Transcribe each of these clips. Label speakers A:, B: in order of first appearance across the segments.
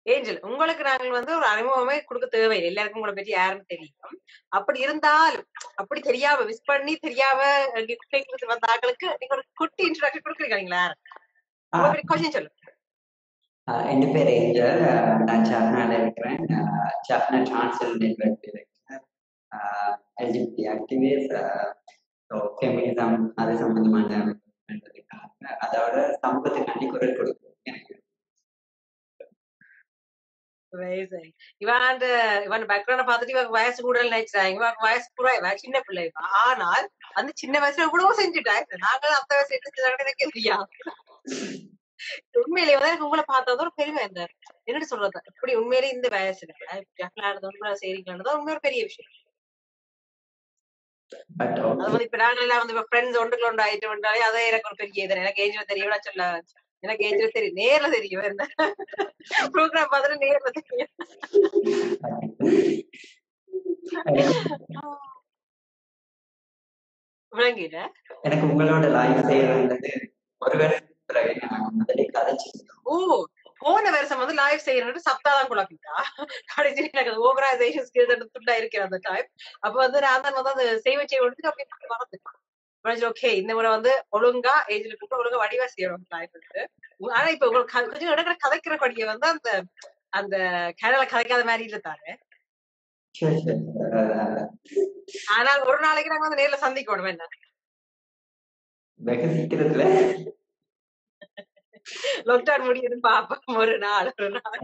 A: Angel உங்களுக்கு நாங்கள் வந்து ஒரு அறிமுகமே கொடுக்க தேவையில்லை எல்லாருக்கும் உங்களை பற்றி யாருன்னு தெரியும் அப்படி இருந்தாலும் அப்படி தெரியாம மிஸ் பண்ணி தெரியாம கேட்கறது வந்த ஆட்களுக்கு நீங்க ஒரு குட்டி இன்ட்ரோடக்ஷன் கொடுக்குறீங்களா
B: ஆ,
A: உங்களை பற்றி கொஞ்சம் சொல்லுங்க
B: ஆ, என் பேர் ஏஞ்சல் ஆ, நான் ஜஃப்னால இருக்கிறேன் ஜஃப்னா டிரான்ஸ்ஃபர் நெட்ஒர்க் இருக்கிறேன் எல்ஜிபி ஆக்டிவிஸ்ட் ஸோ ஃபெமினிசம் அது சம்பந்தமான பண்றதுக்காக அதோட சமூகத்துக்காண்டி குரல் கொடுக்கும் எனக்கு
A: Amazing. இவன் அந்த இவன் பேக்ரவுண்ட பார்த்துட்டு இவன் வயசு கூட நினைச்சாங்க இவன் வயசு கூட இவன் சின்ன பிள்ளை இவன். ஆனால் அந்த சின்ன வயசுல இவ்வளவு செஞ்சுட்டா நாங்க அந்த வயசு என்ன செஞ்சாங்கன்னு எனக்கு தெரியாது உண்மையிலேயே வந்து எனக்கு உங்களை பார்த்தது ஒரு பெருமை இந்த என்னட்டு சொல்றது இப்படி உண்மையிலேயே இந்த வயசுல ஜப்லானது உண்மையில செய்றீங்கன்றது உண்மையில ஒரு பெரிய விஷயம்
B: பட்
A: அது வந்து இப்ப நாங்க எல்லாம் வந்து ஃப்ரெண்ட்ஸ் ஒன்றுக்குள்ள ஒன்று ஆயிட்டு வந்தாலே அதே எனக்கு ஒரு பெரிய இது எனக்கு ஏஜ்ல தெரியும் நான் சொல்ல எனக்கு ஏஜ்ல தெரியும் நேர்ல தெரியும் இந்த ப்ரோக்ராம் பார்த்துட்டு நேர்ல தெரியும் விளங்கிட
B: எனக்கு உங்களோட லைஃப் செய்யறது ஒரு வருஷத்துக்கு பிறகு நான் முதலே கதைச்சிருக்கோம்
A: ஓ போன வருஷம் வந்து லைவ் செய்யறது சப்தாதான் குழப்பிட்டா கடைசி எனக்கு அது ஓகனைசேஷன் ஸ்கில்ஸ் துண்டா இருக்கிற அந்த டைம் அப்ப வந்து நான் தான் வந்து அந்த செய்வ செய்ய வந்து அப்படியே மறந்துட்டேன் ஓகே இந்த முறை வந்து ஒழுங்கா ஏஜ்ல கூப்பிட்டு ஒழுங்கா வடிவா செய்யணும் லைவ் வந்து ஆனா இப்ப உங்களுக்கு க- கொஞ்சம் இடத்துல கதைக்கிற படிய வந்து அந்த அந்த கேரள கதைக்காத மாதிரி இல்ல தானே
B: சரி சரி அஹ்,
A: ஆனால் ஒரு நாளைக்கு நாங்க வந்து நேர்ல சந்திக்கணும் என்ன
B: வெகு சீக்கிரத்துல
A: லாக்டவுன் முடியுதுன்னு பாப்போம் ஒரு நாள் ஒரு நாள்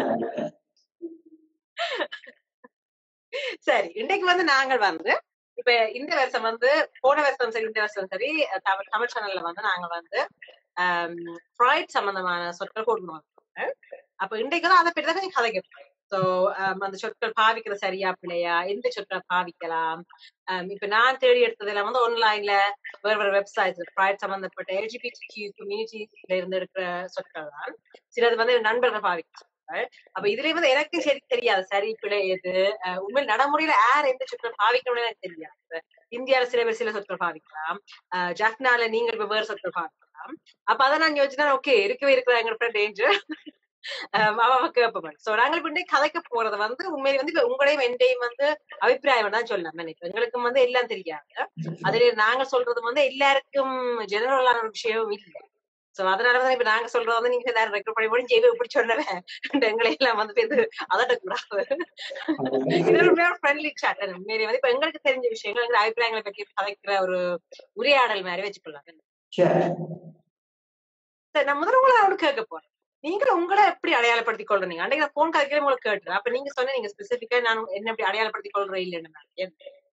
A: சரி இன்னைக்கு வந்து நாங்கள் வந்து இப்ப இந்த வருஷம் வந்து போன வருஷம் சரி இந்த வருஷம் சரி தமிழ் தமிழ் சேனல்ல வந்து நாங்க வந்து ஃப்ராய்ட் சம்பந்தமான சொற்கள் கொண்டு வந்தோம் அப்ப இன்றைக்கு தான் அதை பற்றி தான் கொஞ்சம் கதைக்கிறோம் ஸோ அந்த சொற்கள் பாவிக்கிறது சரியா பிள்ளையா எந்த சொற்களை பாவிக்கலாம் Um, இப்ப நான் தேடி எடுத்ததெல்லாம் வந்து ஆன்லைன்ல வேற வேற வெப்சைட்ஸ் ஃப்ராய்ட் சம்பந்தப்பட்ட எல்ஜிபிடி கியூ கம்யூனிட்டில இருந்து இருக்கிற சொற்கள் தான் சிலது வந்து என் நண்பர்கள் பாவிக்கிறாங்க அப்ப இதுலயே வந்து எனக்கு சரி தெரியாது சரி பிழை எது அஹ் உண்மையில் நடைமுறையில யார் எந்த சொற்கள் பாவிக்கணும்னு எனக்கு தெரியாது இப்ப இந்தியால சில பேர் சில சொற்கள் பாவிக்கலாம் அஹ் ஜாஃப்னால நீங்கள் இப்ப வேறு சொற்கள் பாவிக்கலாம் அப்ப அதை நான் யோசிச்சுனா ஓகே இருக்கவே இருக்கிற எங்க ஃப்ரெண்ட் டேஞ்சர் அவ கேட்பவன் சோ நாங்கள் இப்ப இன்னைக்கு கதைக்க போறது வந்து உண்மையில வந்து இப்ப உங்களையும் என்னையும் வந்து அபிப்பிராயம் தான் சொல்லலாம் நினைக்கிறேன் எங்களுக்கும் வந்து எல்லாம் தெரியாது அதுல நாங்க சொல்றது வந்து எல்லாருக்கும் ஜெனரலான ஒரு விஷயம் இல்லை சோ அதனாலதான் இப்ப நாங்க சொல்றது வந்து நீங்க எல்லாரும் ரெக்கார்ட் பண்ணி போய் ஜெய்வ இப்படி சொன்னவன் எங்களை எல்லாம் வந்து இது அதட்டக்கூடாது இது ஒரு உண்மையான ஃப்ரெண்ட்லி சாட் உண்மையிலே வந்து இப்ப எங்களுக்கு தெரிஞ்ச விஷயங்கள் எங்க அபிப்பிராயங்களை பற்றி கதைக்கிற ஒரு உரையாடல் மாதிரி வச்சுக்கலாம்
B: சரி
A: சரி நான் முதல்ல உங்களை அவனு கேட்க போறேன் நீங்க உங்களை எப்படி அடையாளப்படுத்திக் கொள்றீங்க அன்றைக்கு நான் போன் கதைக்கிற உங்களுக்கு கேட்டுறேன் அப்ப நீங்க சொன்ன நீங்க ஸ்பெசிபிக்கா நான் என்ன எப்படி அடையாளப்படுத்திக் கொள்றேன் இல்லைன்னு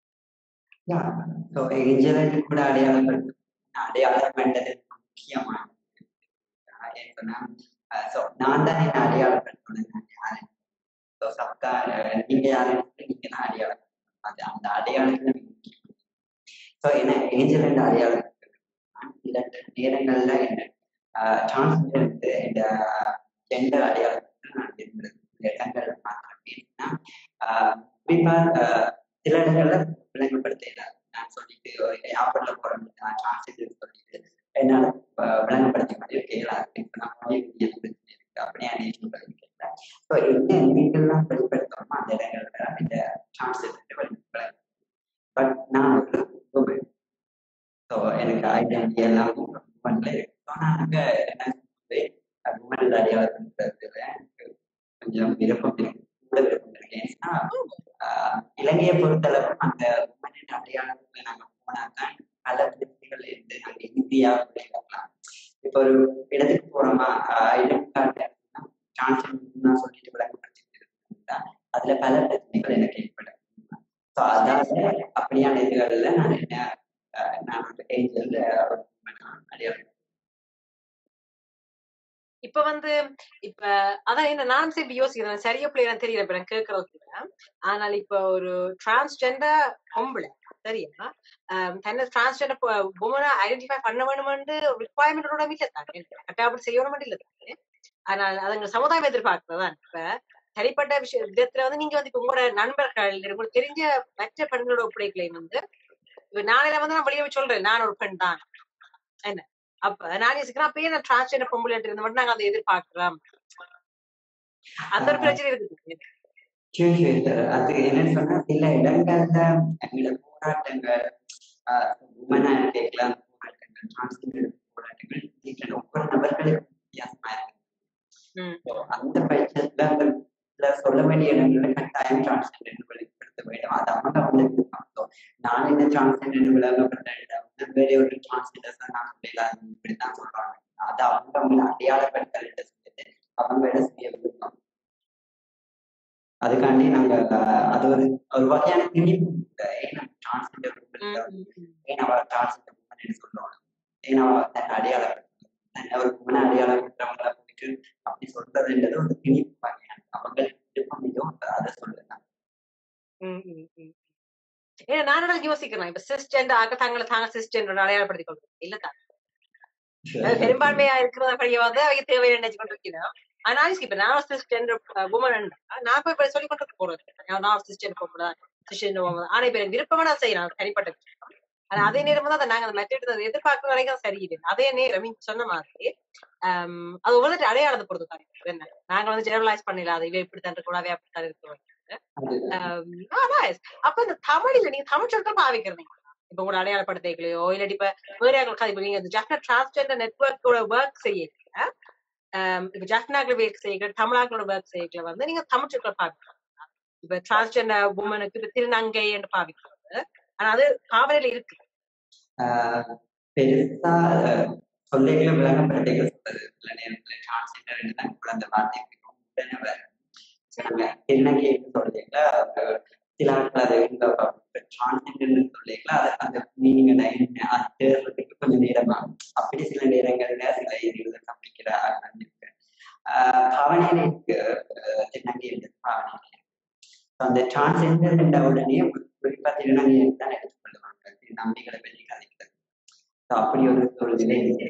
B: ஸோ ஏஞ்சலன் கூட அடையாளம் இருக்கு. அடையாளம் பண்றது முக்கியமான ஏன்னா ஸோ நான் தான் என்ன அடையாளப்படுத்தணும் நான் யாரு ஸோ சப்தா அஹ், நீங்க யாருன்னு நீங்க தான் அடையாளம் அது அந்த அடையாளத்துல முக்கியம் ஸோ என்ன ஏஞ்சலன் அடையாளம் சில நேரங்கள்ல என்ன டிரான்ஸ்ஜெண்டர் இந்த ஜெண்டர் அடையாளத்தை நான் விரும்புறது இந்த இடங்கள்ல பார்க்கறேன் ஏன்னா ஆஹ், குறிப்பா ஆஹ், சில இடங்கள்ல விளங்கப்படுத்த நான் சொல்லிட்டு ஏர்போர்ட்ல போறேன் நான் டிரான்ஸ்ஜெண்டர் சொல்லிட்டு என்னால ஆஹ், விளங்கப்படுத்த முடியும் கேளாது இப்ப நான் மொழி விதியல் பிரச்சனை இருக்கு அப்படியே அநேகம் கேட்கல ஸோ எந்த எண்ணிக்கைலாம் வெளிப்படுத்தணுமோ அந்த இடங்கள்ல இந்த டிரான்ஸ்ஜெண்டர் வெளிப்படுத்த பட் நான் ஒரு woman. ஸோ எனக்கு ஐடென்டி எல்லாமே உமன்ல இருக்கு ஸோ நான் அங்க என்ன உமன் அடையாளப்படுத்துறதுல எனக்கு கொஞ்சம் விருப்பம் இருக்கு கூட விருப்பம் இருக்கு ஏன்னா ஆஹ், இலங்கையை பொறுத்தளவு அந்த உமனின் அடையாளத்துல நாங்க போனா தான் பல பிரச்சனைகள் இருந்து அங்க இந்தியா விளையாடலாம் இப்போ ஒரு இடத்துக்கு போறோமா ஐடென்டி கார்டு டிரான்ஸ்ஜெண்டர் சொல்லிட்டு விளங்கப்படுத்திட்டு இருந்தா அதுல பல பிரச்சனைகள் எனக்கு ஏற்படும் ஸோ அதாவது அப்படியான இதுகள்ல நான் என்ன ஆஹ், நான் ஒரு ஏஞ்சல் அடையாளம்
A: இப்ப வந்து இப்ப அதான் என்ன நான் சரி யோசிக்கிறேன் சரியா பிள்ளைங்க தெரியல இப்ப நான் கேட்கறது ஆனால் இப்ப ஒரு டிரான்ஸ்ஜெண்டர் பொம்பளை சரியா ஆம், தன்னை டிரான்ஸ்ஜெண்டர் உமனா ஐடென்டிஃபை பண்ண வேணுமென்று ரிக்குவயர்மெண்டோட இல்ல தானே கட்டாபடி செய்யணும் இல்ல தானே ஆனால் அது எங்க சமுதாயம் எதிர்பார்க்கிறதான் இப்ப தனிப்பட்ட விஷய விதத்துல வந்து நீங்க வந்து இப்ப உங்களோட நண்பர்கள் உங்களுக்கு தெரிஞ்ச மற்ற பெண்களோட ஒப்படைகளை வந்து இப்ப நாளையில வந்து நான் வெளியே போய் சொல்றேன் நான் ஒரு பெண் தான் என்ன அப்ப நான் யோசிக்கிறேன் அப்பயே நான் டிரான்ஸ்ஜெண்டர் பொம்பளை இருந்த மட்டும் நாங்க அதை எதிர்பார்க்கிறோம் அந்த ஒரு பிரச்சனை இருக்குது
B: சரி சரி சார் அது என்னன்னு சொன்னா சில இடங்கள்ல எங்களோட போராட்டங்கள் உமன் கேட்கலாம் போராட்டங்கள் டிரான்ஸ்ஜெண்டர் போராட்டங்கள் different. ஒவ்வொரு நபர்களுக்கும் வித்தியாசமா இருக்கு
A: ம்.
B: So, அந்த பட்சத்துல அந்த இதுல சொல்ல வேண்டிய இடங்கள்ல கட்டாயம் டிரான்ஸ்ஜெண்டர் வெளிப்படுத்த வேண்டும் அது அவங்க அவங்களுக்கு பார்த்தோம் நான் என்ன டிரான்ஸ்ஜெண்டர் விளம்பரப்படுத்த வேற ஒரு டிரான்ஸ்ஜெண்டர் நான் சொல்லல இப்படித்தான் சொல்றாங்க அது அவங்க அவங்களை அடையாளப்படுத்த சொல்லிட்டு அவங்களோட சுய விருப்பம் அதுக்காண்டி நாங்க அஹ், அது ஒரு ஒரு வகையான திணிப்பு ஏன்னா டிரான்ஸ்ஜெண்டர்
A: ம், ம், ம்.
B: ஏன் அவ டிரான்ஸ்ஜெண்டர் உமன் சொல்லுவாங்க ஏன் அவ தன்னை அடையாளம் தன்னை ஒரு உமனை அடையாளப்படுத்துறவங்கள போயிட்டு அப்படி சொல்றதுன்றது ஒரு திணிப்பு வகையான அவங்களுக்கு விருப்பம் இதோ அதை சொல்லுதான்
A: ம், ம், ம். ஏன்னா நான் என்ன யோசிக்கிறேன் இப்ப சிஸ்டெண்ட் ஆக தங்களை தாங்க சிஸ்டெண்ட் அடையாளப்படுத்திக் கொள்வது இல்ல தான் அது பெரும்பான்மையா இருக்கிறத படியாவது அவங்க தேவை நினைச்சு கொண்டிருக்கிறோம் ஆனா இப்ப நான் சிஸ்டெண்ட் உமன் நான் போய் இப்ப சொல்லி கொண்டு போறது நான் சிஸ்டெண்ட் போகக்கூடா சிஸ்டெண்ட் ஆனா இப்ப எனக்கு விருப்பமா நான் செய்யணும் தனிப்பட்ட விஷயம். ஆனா அதே நேரம் வந்து அதை நாங்க அந்த மெத்தட் எதிர்பார்க்கிற வரைக்கும் சரியில்லை அதே நேரம் நீங்க சொன்ன மாதிரி ஆம், அது ஒவ்வொரு அடையாளத்தை பொறுத்து தான் இருக்கு. என்ன நாங்க வந்து ஜெனரலைஸ் பண்ணிடலாம் அது இவ இப்படித்தான் இருக்கக்கூடாது அப்படித்தான் இருக்கக்கூடாது ஆம், ஆ, nice. அப்ப இந்த தமிழ்ல நீங்க தமிழ் சொற்கள் பாவிக்கிறீங்க இப்ப உங்களோட அடையாளப்படுத்தைகளையோ இல்லாட்டி இப்ப வேற யாருக்கு இப்ப நீங்க ஜாஃப்னா டிரான்ஸ்ஜெண்டர் நெட்ஒர்க்கோட ஒர்க் செய்யல இப்ப ஜாஃப்னாக்கள் ஒர்க் செய்யல தமிழாக்களோட ஒர்க் செய்யல வந்து நீங்க தமிழ் சொற்கள் பாவிக்கலாம் இப்ப டிரான்ஸ்ஜெண்டர் உமனுக்கு இப்ப திருநங்கை என்று பாவிக்கிறது ஆனா அது காவலில இருக்கு
B: ஆஹ் பெருசா சொல்லைகளை விளங்கப்படுத்திக்க சொல்றது சில நேரத்துல டிரான்ஸ்ஜெண்டர் தான் கூட அந்த வார்த்தை பிடிக்கும். உடனே வரும் சில திருநங்கைன்னு சொல்லிக்கல சில ஆட்கள் அதை டிரான்ஸ்ஜெண்டர்னு சொல்லிக்கல அதை அந்த மீனிங் என்ன அது தேடுறதுக்கு கொஞ்சம் நேரம் ஆகும் அப்படி சில நேரங்கள்ல சில இது கம்பிக்கிற ஆட்கள் இருக்கு ஆஹ் பாவனையில இருக்கு ஆஹ் திருநங்கை இருக்கு பாவனையில அந்த டிரான்ஸ்ஜெண்டர் என்ற உடனே குறிப்பா திருநங்கையை தான் எடுத்துக்கொள்ளுவாங்க நம்பிகளை பற்றி கதைக்கிறது So, அப்படி ஒரு ஒரு நிலை இருக்கு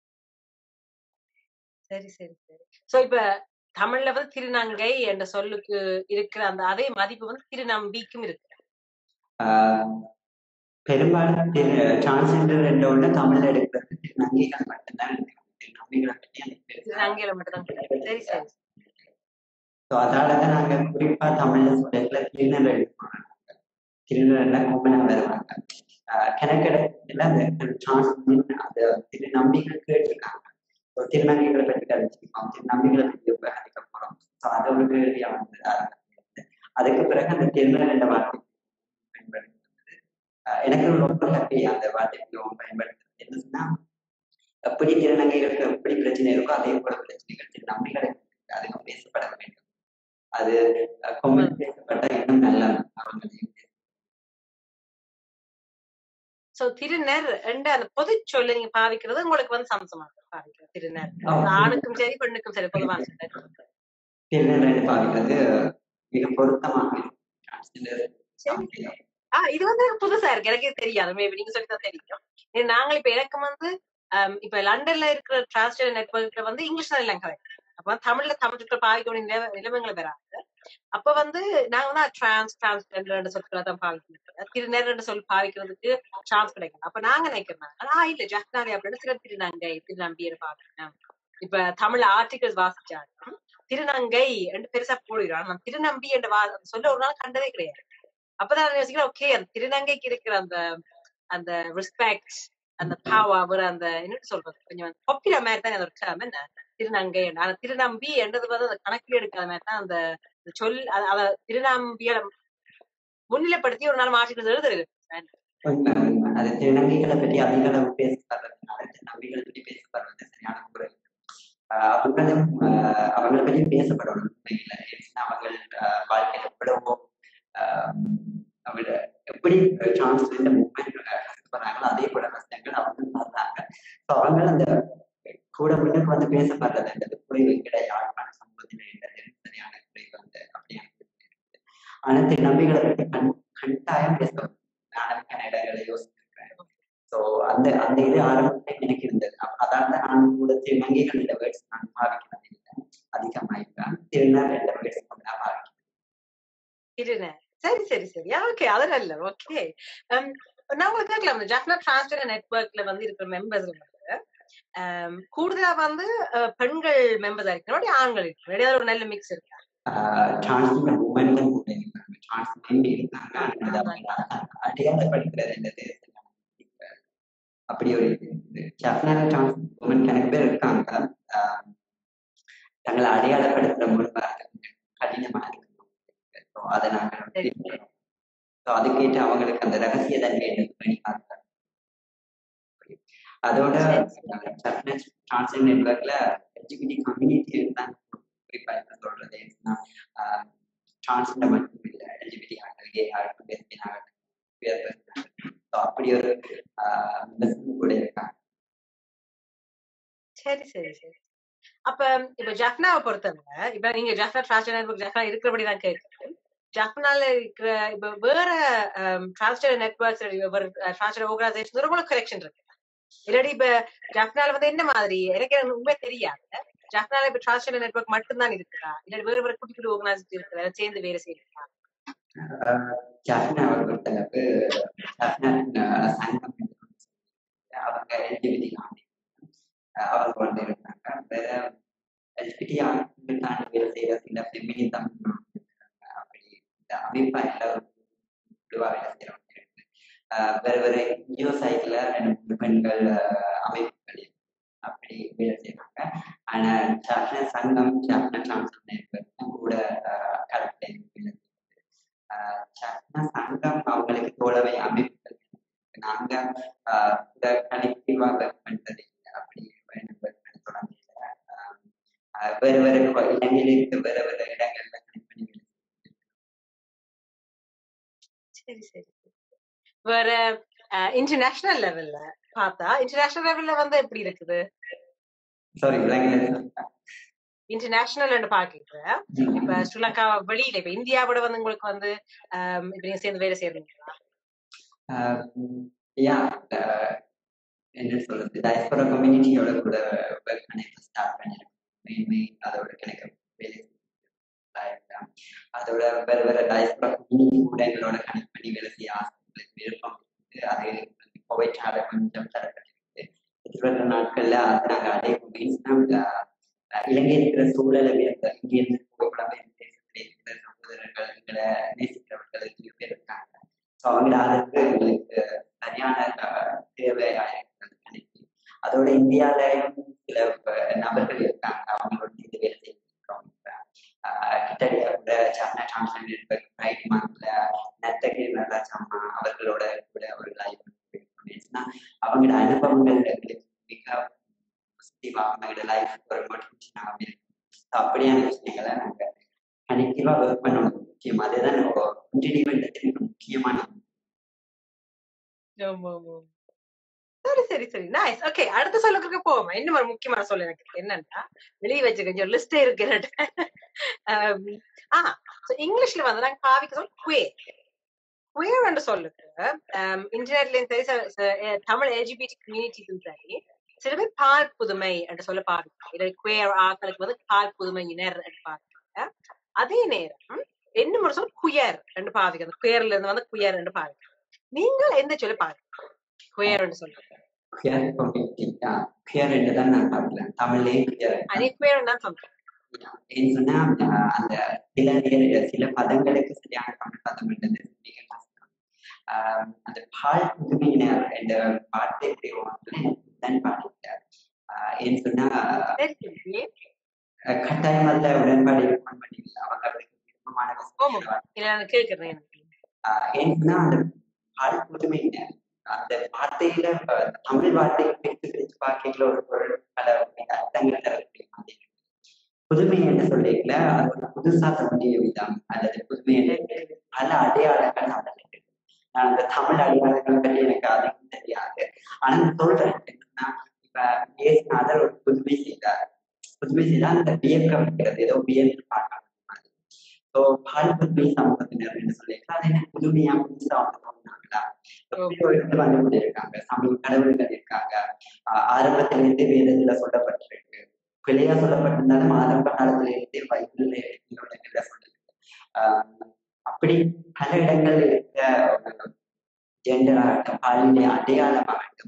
A: சரி சரி சரி சோ இப்ப தமிழ்ல வந்து திருநங்கை என்ற சொல்லுக்கு இருக்கிற அந்த அதே மதிப்பு வந்து திருநம்பிக்கும் இருக்கு
B: ஆஹ் பெரும்பாலும் திரு டிரான்ஸ்ஜெண்டர் என்ற உடனே தமிழ்ல எடுக்கிறது திருநங்கைகள் மட்டும்தான் எடுக்கிறாங்க திருநங்கைகளை பற்றி எனக்கு பெருசா
A: திருநங்கையில மட்டும்தான் இருக்கு. சரி சரி
B: ஸோ அதனாலதான் நாங்க குறிப்பா தமிழ்ல சொல்லல திருநர் எடுக்கிறோம் திருநர்ல கும்பனா வருவாங்க ஆஹ் கணக்கெடுப்புல அந்த டிரான்ஸ் அந்த திரு நம்பிகள் கேட்டிருக்காங்க ஸோ திருநங்கைகளை பற்றி கழிச்சிருக்கோம் திருநம்பிகளை பற்றி அதிக போறோம் ஸோ அது ஒரு கேள்வியா வந்தது ஆரம்பத்துல. அதுக்கு பிறகு அந்த திருநர் என்ற வார்த்தை பயன்படுத்துறது ஆஹ் எனக்கு ரொம்ப ஹாப்பி அந்த வார்த்தைக்கு பயன்படுத்துறது என்ன சொன்னா எப்படி திருநங்கைகளுக்கு எப்படி பிரச்சனை இருக்கோ அதே போல பிரச்சனைகள் திரு நம்பிகளுக்கு இருக்கு. அதுவும் பேசப்பட வேண்டும் அது கொமெண்ட் பேசப்பட்ட இன்னும் நல்ல அவர்களையும்
A: சோ திருநர் என்ற அந்த பொது சொல்ல நீங்க பாவிக்கிறது உங்களுக்கு வந்து சம்சமா இருக்கு பாவிக்கிறது திருநர்
B: ஆமா.
A: அது ஆணுக்கும் சரி பெண்ணுக்கும் சரி பொதுவான சொல்ல
B: திருநெல்வேலி பாவிக்கிறது மிக பொருத்தமாக இருக்கும். Transgender
A: சரி. ஆஹ் இது வந்து எனக்கு புதுசா இருக்கு எனக்கு இது தெரியாது மேபி நீங்க சொல்லி தான் தெரியும் ஏன்னா நாங்கள் இப்ப எனக்கு வந்து ஆம், இப்ப லண்டன்ல இருக்கிற டிரான்ஸ்ஜெண்டர் நெட்ஒர்க்ல வந்து இங்கிலீஷ் தான் எல்லாம் கரெக்ட் அப்ப வந்து தமிழ்ல தமிழ் சொற்கள் பாவிக்க வேண்டிய நிலை நிலைமைகளை வராது அப்ப வந்து நாங்க வந்து டிரான்ஸ் டிரான்ஸ்ஜெண்டர் சொற்களை தான் பாவிக்கணும் திருநெர் சொல் பாவிக்கிறதுக்கு சான்ஸ் கிடைக்கும் அப்ப நாங்க நினைக்கிறோம் ஆனா இல்ல ஜாக்னாரி அப்படின்னு சில திருநங்கை திருநம்பியர் பாவிக்கணும் இப்ப தமிழ் ஆர்டிகல்ஸ் வாசிச்சாலும் திருநங்கை என்று பெருசா போடுகிறோம் ஆனா திருநம்பி என்ற வா சொல்ல ஒரு நாள் கண்டதே கிடையாது அப்பதான் நான் யோசிக்கிறேன் ஓகே அந்த திருநங்கைக்கு இருக்கிற அந்த அந்த ரெஸ்பெக்ட் அந்த பாவர் அந்த என்ன சொல்றது கொஞ்சம் பாப்புலர் மாதிரி தான் அதோட term என்ன திருநங்கை ஆனா திருநம்பி என்றது வந்து அந்த கணக்கில் எடுக்காத மாதிரி தான் அந்த அந்த சொல் அத- அத திருநம்பிய முன்னிலைப்படுத்தி ஒரு நாள் மாற்றிட்டு எழுதுறது
B: உண்மை உண்மை அது திருநங்கைகளை பற்றி அதிக அளவு பேசப்படுறதுனால திருநங்கைகளை பற்றி பேசப்படுறது சரியான குறை ஆஹ் அவங்களும் ஆஹ் அவங்களை பற்றி பேசப்படணும் உண்மையில ஏன்னா அவங்கள் ஆஹ் வாழ்க்கையில எவ்வளவோ ஆஹ் அவங்க எப்படி டிரான்ஸ்ஜெண்டர் மூவ்மெண்ட் கஷ்டப்படுறாங்களோ அதே போல கஷ்டங்கள் அவங்களும் படுறாங்க ஸோ அவங்க அந்த கூட முன்னுக்கு வந்து பேசப்படுறதுன்றது குறைவு கிடையாது யாழ்ப்பாண சமூகத்தில் இருந்தது சரியான குறைவு வந்து அப்படி எனக்கு இருக்கு. ஆனா திருநங்கைகளை பற்றி கண் கட்டாயம் பேசணும் நானும் கன்னடங்களை யோசிச்சிருக்கிறேன் ஸோ அந்த அந்த இது ஆரம்பத்தில் எனக்கு இருந்தது அப்ப அதான் தான் நான் கூட திருநங்கைகள் இந்த வேர்ட்ஸ் நான் பாவிக்கிறது இல்லை அதிகமாயிருக்கேன் திருநர் என்ற வேர்ட்ஸ் நான் பாவிக்கிறேன்
A: திருநர் சரி சரி சரி ஓகே அது நல்ல ஓகே நான் உங்களுக்கு கேட்கலாம் ஜாஃப்னா டிரான்ஸ்ஜெண்டர் நெட்ஒர்க்ல வந்து இருக்கிற மெம்பர்ஸ் வந்து ஆம், கூடுதலா வந்து அஹ், பெண்கள் மெம்பர்ஸ் இருக்கிறோம் ஆண்கள் இருக்கிறோம் இடையில ஒரு நல்ல மிக்ஸ் இருக்கு
B: டிரான்ஸ்ஜெண்டர் உமன்களும் கூட இருக்காங்க டிரான்ஸ்மென் இருக்காங்க ஆனால் அவங்க அடையாளப்படுத்துறது என்னது அப்படி ஒரு ஜப்னால டிரான்ஸ் உமன் கணக்கு பேர் இருக்காங்க ஆஹ் தங்களை அடையாளப்படுத்துற முன்பு அது கொஞ்சம் கடினமா இருக்கு So அதை நாங்கள்
A: சரி.
B: ஸோ அதுக்கேற்று அவங்களுக்கு அந்த ரகசிய தன்மை எனக்கு பண்ணி பார்த்தாங்க அதோட சப்னஸ் டிரான்ஸ்ஜெண்டர் நெட்ஒர்க்ல எஜுகேட்டி கம்யூனிட்டி தான் குறிப்பா என்ன சொல்றது டிரான்ஸ்ஜெண்டர் மட்டும் இல்லை எல்ஜிபிடி ஆகட்டும் கே ஆகட்டும் லெஸ்பியன் ஆகட்டும் ஸோ அப்படி ஒரு மெம்பர்ஸும் கூட இருக்காங்க
A: சரி சரி சரி அப்ப இப்ப ஜஃப்னாவை பொறுத்தவரை இப்ப நீங்க ஜஃப்னா டிரான்ஸ்ஜெண்டர் ஜஃப்னா இருக்கிறபடி தான் கேட்கிறேன் ஜஃப்னால இருக்கிற இப்ப வேற டிரான்ஸ்ஜெண்டர் நெட்ஒர்க்ஸ் வேற டிரான்ஸ்ஜெண்டர் ஆர்கனைசேஷன் கூட கரெக்ஷன் இருக்கு இல்லாட்டி இப்ப ஜஃப்னால வந்து என்ன மாதிரி எனக்கு எனக்கு உண்மை தெரியாது ஜஃப்னால இப்ப டிரான்ஸ்ஜெண்டர் நெட்ஒர்க் மட்டும்தான் இருக்குதா இல்லாட்டி வேற வேற குட்டி குட்டி ஆர்கனைசேஷன் இருக்குதா சேர்ந்து வேலை செய்யுங்களா
B: ஜாஃப்னாவை பொறுத்தளவு ஜாஃப்னா சங்கம் என்று ஒன்று சொல்லுவாங்க. அவங்க எல்ஜிபிடி அவங்க வந்து இருக்காங்க வேற எல்ஜிபிடி ஆண்கள் தாண்டி வேலை செய்யற சில ஃபெமினிசம் அப்படி இந்த அமைப்பா எல்லாரும் குழுவா வேலை செய்யறவங்க இருக்கு ஆஹ் வேற வேற என்ஜிஓ சைட்ல ரெண்டு மூணு பெண்கள் ஆஹ் அமைப்புகள் இருக்கு. அப்படி வேலை செய்யறாங்க ஆனா ஜாஃப்னா சங்கம் ஜாஃப்னா டிரான்ஸ்ஃபர் நெட்வொர்க் கூட கலெக்ட் வேலை செய்யுது ஆஹ் சட்னா சங்கம் அவங்களுக்கு தோழமை அமைப்புகள் நாங்க ஆஹ் இந்த கனெக்டிவா ஒர்க் பண்றது இல்லை. அப்படி வேணும் work பண்ண தொடங்கல. ஆஹ் ஆஹ் வேற வேற கொ- இலங்கையில இருக்க வேற வேற இடங்கள்ல connect பண்ணி வேலை
A: சரி சரி வேற இன்டர்நேஷனல் லெவல்ல பார்த்தா இன்டர்நேஷனல் லெவல்ல வந்து எப்படி இருக்குது
B: சாரி இலங்கையில
A: இன்டர்நேஷனல் பாக்குறேன் இப்ப ஸ்ரீலங்கா வெளியில இப்ப இந்தியாவோட வந்து உங்களுக்கு வந்து ஆம், இப்ப நீங்க சேர்ந்து வேலை செய்யறீங்களா
B: யா என்ன சொல்றது டயஸ்போரா கம்யூனிட்டியோட கூட ஒர்க் பண்ண ஸ்டார்ட் பண்ணிருக்கோம் மெயின்மே அதோட எனக்கு வேலை செஞ்சிருக்கேன். அதோட வேற வேற டயஸ்போரா கம்யூனிட்டி கூட எங்களோட கனெக்ட் பண்ணி வேலை செய்ய ஆசைங்களுக்கு விருப்பம் இருக்கு அது கோவைட்டால கொஞ்சம் தரப்பட்டிருக்கு எதிர்வர நாட்கள்ல அதை நாங்க அடைய முடியும் இலங்கை இருக்கிற சூழலை வேறு இங்கிருந்து புகைப்படம் தேசத்தில் இருக்கிற சகோதரர்கள் எங்களை நேசிக்கிறவர்கள் எத்தனையோ பேர் இருக்காங்க ஸோ அவங்கள ஆதரவு எங்களுக்கு சரியான அஹ், தேவையா இருக்கிறது கணிப்பு அதோட இந்தியாலயும் சில அஹ், நபர்கள் இருக்காங்க அவங்களோட சேர்ந்து வேலை செய்திருக்கோம் அஹ், கிட்டடியா கூட சன்னா டிரான்ஸ்லேட் நெட்வொர்க் ஃப்ரைடே மந்த்ல நத்தகி நடராஜ் அம்மா அவர்களோட கூட ஒரு லைவ் அவங்களோட அனுபவங்கள் எங்களுக்கு மிக பாசிட்டிவா அவங்களோட லைஃப் ஒரு மோட்டிவேஷனாக இருக்கும் So அப்படியான விஷயங்களை நாங்க கனெக்டிவா ஒர்க் பண்ணணும் முக்கியம் அதுதான் நம்ம இன்டர்டிமெண்ட் முக்கியமான
A: ஆமா, ஆமா. சரி சரி சரி நைஸ் ஓகே அடுத்த சொல்லுக்கு போவோம் இன்னும் ஒரு முக்கியமான சொல்ல எனக்கு என்னன்னா வெளியே வச்சு கொஞ்சம் லிஸ்டே இருக்கு என்னட்ட. ஆம், ஆ so இங்கிலீஷ்ல வந்து நாங்க பாவிக்க சொல் குயர் குயர் என்று சொல்லுக்கு இன்டர்நெட்லயும் சரி ச- ச- அஹ் தமிழ் எல்ஜிபிடி கம்யூனிட்டிஸும் சரி சில பேர் பால் புதுமை என்று சொல்ல பாவிக்கும் இல்லை குயர் ஆக்களுக்கு வந்து பால் புதுமையினர் என்று பாவிக்கிறாங்க அதே நேரம் என்ன ஒரு சொல் குயர் என்று பாவிக்கிறது குயர்ல இருந்து வந்து குயர் என்று பாவிக்கிறது நீங்கள் எந்த சொல்ல பாவிக்க குயர் என்று சொல்லுங்க
B: குயர் கம்யூனிட்டி குயர் என்று தான் நான் பார்க்கிறேன் தமிழ்லேயும் குயர்
A: அதே குயர் தான் சொல்றேன்
B: ஏன்னு சொன்னா அஹ் அந்த சில நேர சில பதங்களுக்கு சரியான தமிழ் பதம் என்றது மிக கஷ்டம் ஆஹ் அந்த பால் புதுமையினர் என்ற வார்த்தை பிரயோகத்துல எனக்கு தான் பாடிட்டார் ஏன்னு சொன்னா
A: சரி சரி
B: அஹ் கட்டாயம் அதுல உடன்பாடு இருக்கணும் பண்ணிಇಲ್ಲ அவங்க அவருக்கு விருப்பமான
A: ஆமா.
B: வசதிகளை
A: இல்ல நான் கேக்குறேன் எனக்கு
B: ஆஹ் ஏன்னா அந்த பால் புதுமையினர் அந்த வார்த்தையில அஹ், தமிழ் வார்த்தையை பிரித்து பிரித்து பார்க்கல ஒரு பொருள் பல அர்த்தங்கள் தரக்கூடிய மாதிரி இருக்கு. புதுமை என்று சொல்லிக்கல அது ஒரு புதுசா தோன்றிய விதம் அல்லது புதுமை என்று பல அடையாளங்கள் அதில் இருக்கு நான் அந்த தமிழ் அடையாளங்கள் பற்றி எனக்கு அதிகம் தெரியாது ஆனா நான் சொல்றேன் என்னன்னா இப்ப இயேசுநாதர் ஒரு புதுமை செய்தார் புதுமை செய்தா அந்த வியக்க வைக்கிறது ஏதோ வியந்து பார்க்க மாதிரி ஸோ பால் புதுமை சமூகத்தினர் என்று சொல்லிட்டு அது என்ன புதுமையா புதுசா அவங்க தோணுனாங்களா இருந்து வந்து கொண்டு இருக்காங்க சமூக கடவுள்கள் இருக்காங்க ஆஹ் ஆரம்பத்திலிருந்து வேதத்துல சொல்லப்பட்டிருக்கு பிழையா சொல்லப்பட்டிருந்தாலும் ஆரம்ப காலத்துல இருந்தே பைபிள்ல இடங்கள்ல சொல்லிருக்கு ஆஹ் அப்படி பல இடங்கள்ல இருக்க ஜெண்டர் ஆகட்டும் பாலின அடையாளமாகட்டும்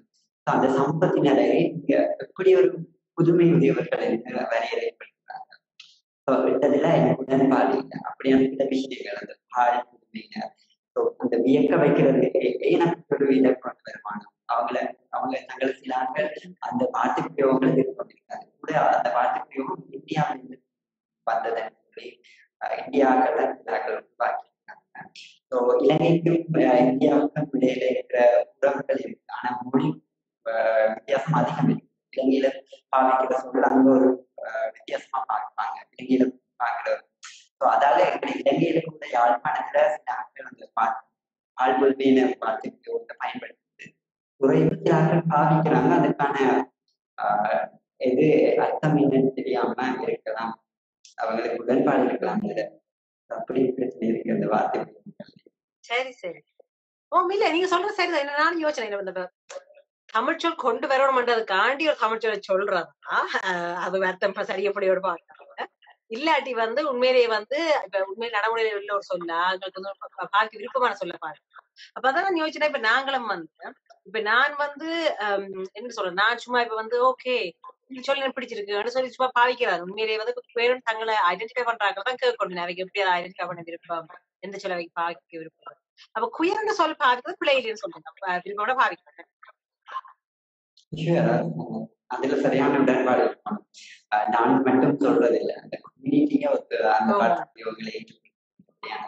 B: So, அந்த சமூகத்தினரை இங்க எப்படி ஒரு புதுமை உடையவர்கள் என்று வரையறைப்படுகிறாங்க ஸோ விட்டதுல எனக்கு உடன்பாடு இல்லை அப்படியான சில விஷயங்கள் அந்த பால் புதுமையினர் ஸோ அந்த வியக்க வைக்கிறது ஏன் அப்படி ஒரு இதை கொண்டு வருமானம் அவங்கள அவங்க தங்களை சில ஆட்கள் அந்த பாட்டு பிரயோகங்களை எதிர்கொண்டிருக்காங்க கூட அந்த பாட்டு பிரயோகம் இந்தியாவிலிருந்து வந்ததுன்னு சொல்லி அஹ், இந்தியாக்கள் நாங்கள் உருவாக்கியிருக்காங்க ஸோ இலங்கைக்கும் அஹ், இந்தியாவுக்கும் இடையில இருக்கிற உறவுகள் இருக்கு ஆனா மொழி அஹ், வித்தியாசம் அதிகம் இருக்கு இலங்கையில பாவிக்கிற சொல் அங்க ஒரு அஹ், வித்தியாசமா பார்ப்பாங்க இலங்கையில பார்க்கிற ஸோ அதால எங்க இலங்கையில கூட யாழ்ப்பாணத்துல சில ஆட்கள் அந்த பா- ஆழ்வல்மையின பாட்டுக்கு பயன்படுத்துது குறைவு சில ஆட்கள் பாவிக்கிறாங்க அதுக்கான ஆஹ், எது அர்த்தம் என்னன்னு தெரியாம இருக்கலாம் அவங்களுக்கு உடன்பாடு இருக்கலாம் இதுல அப்படி பிரச்சனை இருக்கு அந்த வார்த்தை
A: சரி சரி ஓ இல்ல நீங்க சொல்றது சரிதான் என்ன நானும் யோசனை இந்த இந்த தமிழ் சொல் கொண்டு வரணும்ன்றதுக்காண்டி ஒரு தமிழ் சொல்லை சொல்றதா அஹ் அது அர்த்தம் இப்ப சரியப்படியோட பார்க்கறாங்க இல்லாட்டி வந்து உண்மையிலேயே வந்து இப்ப உண்மையில நடைமுறையில உள்ள ஒரு சொல்ல அவங்களுக்கு வந்து பா- பார்க்க விருப்பமான சொல்ல பாருங்க அப்ப அதான் நான் யோசிச்சேன் இப்ப நாங்களும் வந்து இப்ப நான் வந்து ஹம், என்ன சொல்றேன் நான் சும்மா இப்ப வந்து ஓகே இந்த சொல்ல எனக்கு பிடிச்சிருக்குன்னு சொல்லி சும்மா பாவிக்கிறாங்க உண்மையிலேயே வந்து இப்ப பேரும் தங்களை ஐடென்டிஃபை பண்றாங்க தான் கேட்கணும் அவைக்கு எப்படி ஐடென்டிஃபை பண்ண விருப்பம் எந்த சொல்ல அவைக்கு பாவிக்க விருப்பம் அப்ப குயர்னு சொல் பாவிக்கிறது பிள்ளை இல்லைன்னு சொல்றேன் அப்ப விருப்போட பாவிக்கிறேன்
B: அதுல சரியான உடன்பாடு இருக்கணும் ஆஹ் நான் மட்டும் சொல்றது இல்ல அந்த கம்யூனிட்டியே ஒரு அந்த
A: ஆமா.
B: வார்த்தை பிரயோகங்களை ஏற்றுக்கொள்ளும்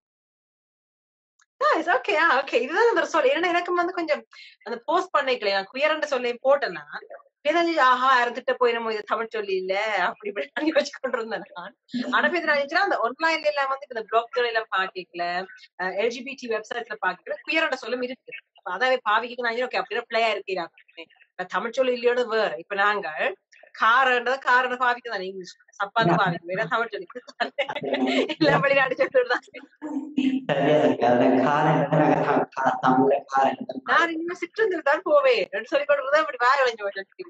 A: ஓகே ஓகே இதுதான் அந்த சொல் ஏன்னா எனக்கு வந்து கொஞ்சம் அந்த போஸ்ட் பண்ணிக்கல நான் குயரண்ட சொல்லி போட்டேன்னா பேதாஞ்சி ஆஹா இறந்துட்டு போய் நம்ம இது தமிழ் சொல்லி இல்ல அப்படி இப்படி நான் யோசிச்சு கொண்டு இருந்தேன் நான் ஆனா பேர் நான் அந்த ஆன்லைன்ல எல்லாம் வந்து இந்த பிளாக்ல எல்லாம் பாக்கல எல்ஜிபிடி வெப்சைட்ல பாக்கல குயரண்ட சொல்லும் இருக்கு அப்ப அதாவே பாவிக்கு நான் ஓகே அப்படின்னா பிள்ளையா இருக்கிறாங்க தமிழ் சொல்லி இல்லையோட வேற இப்ப நாங்கள் காரன்றது காரன பாவிக்கு தான் இங்கிலீஷ் சப்பாத்து பாவிக்கு வேற தமிழ் சொல்லி எல்லா வெளிநாடு சொல்லிட்டு
B: சரியா இருக்கு அதுல காரணம் தமிழ காரணம்
A: நான் இன்னும் சிற்றந்தில் தான் போவேன் என்று சொல்லி கொண்டு தான் இப்படி வேற விளைஞ்சு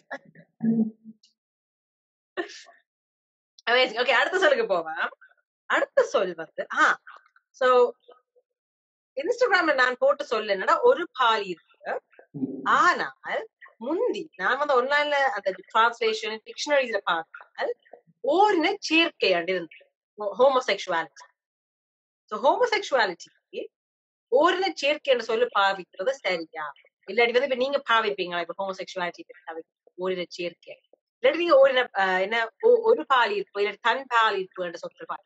A: ஓகே அடுத்த சொல்லுக்கு போவேன் அடுத்த சொல் வந்து ஆ சோ இன்ஸ்டாகிராம்ல நான் போட்டு சொல்ல என்னன்னா ஒரு பாலி இருக்கு ஆனால் முந்தி நான் வந்து ஆன்லைன்ல அந்த டிரான்ஸ்லேஷன் டிக்ஷனரிஸ்ல பார்த்தால் ஓரின சேர்க்கை அண்டு இருந்தது ஹோமோசெக்சுவாலிட்டி ஸோ ஹோமோசெக்சுவாலிட்டி ஓரின சேர்க்கை என்று சொல்லி பாவிக்கிறது சரியா இல்லாட்டி வந்து இப்ப நீங்க பாவிப்பீங்களா இப்ப ஹோமோசெக்சுவாலிட்டி ஓரின சேர்க்கை இல்லாட்டி நீங்க ஓரின ஆஹ் என்ன ஒ- ஒரு பால் இருப்பு இல்லாட்டி தன் பால் இருப்பு என்று சொல்ற பால்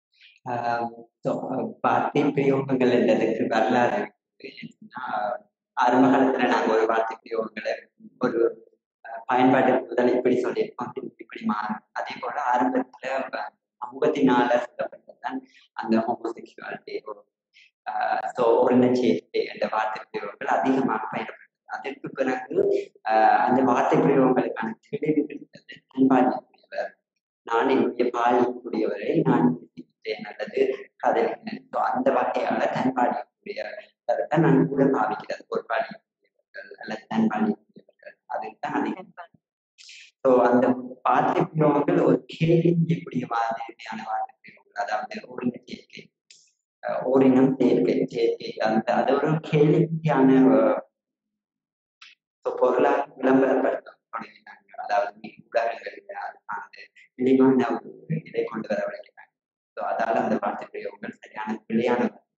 B: வார்த்தை பிரயோகங்கள் என்றதுக்கு வரலாறு இருக்கு. ஆஹ் ஆரம்ப காலத்துல நாங்க ஒரு வார்த்தை பிரயோகங்களை ஒரு ஆஹ் பயன்பாட்டு முதல் இப்படி சொல்லியிருக்கோம் திருப்பி இப்படி மாறும் அதே போல ஆரம்பத்துல ஆஹ் சமூகத்தினால சொல்லப்பட்டதுதான் அந்த ஹோமோசெக்சுவாலிட்டி ஸோ ஒருங்கிணைச்சேர்க்கை என்ற வார்த்தை பிரயோகங்கள் அதிகமாக பயன்படுது அதற்கு பிறகு ஆஹ் அந்த வார்த்தை பிரயோகங்களுக்கான தெளிவு கிடைத்தது அன்பாடியவர் நான் என்னுடைய பாலியக்கூடியவரை நான் நேசித்தேன் அல்லது காதலிக்கிறேன் ஸோ அந்த வகையால தன்பாடியக்கூடிய கருத்தை நான் கூட பாவிக்கிறது ஒரு பாலியக்கூடியவர்கள் அல்லது தன்பாடியக்கூடியவர்கள் அதுதான் அதிகம் ஸோ அந்த வார்த்தை பிரயோகங்கள் ஒரு கேள்வி செய்யக்கூடிய மாதிரியான வார்த்தை பிரயோகங்கள் அதாவது ஒருங்கிணை சேர்க்கை அஹ் ஓரினம் சேர்க்கை சேர்க்கை அந்த அது ஒரு கேள்வியான ஸோ பொருளாக விளம்பரப்படுத்த தொடங்கினாங்க அதாவது ஊடகங்களில் அந்த இழிவான ஒரு இதை கொண்டு வர வழங்கினாங்க ஸோ அதால அந்த வார்த்தை பிரயோகங்கள் சரியான பிழையான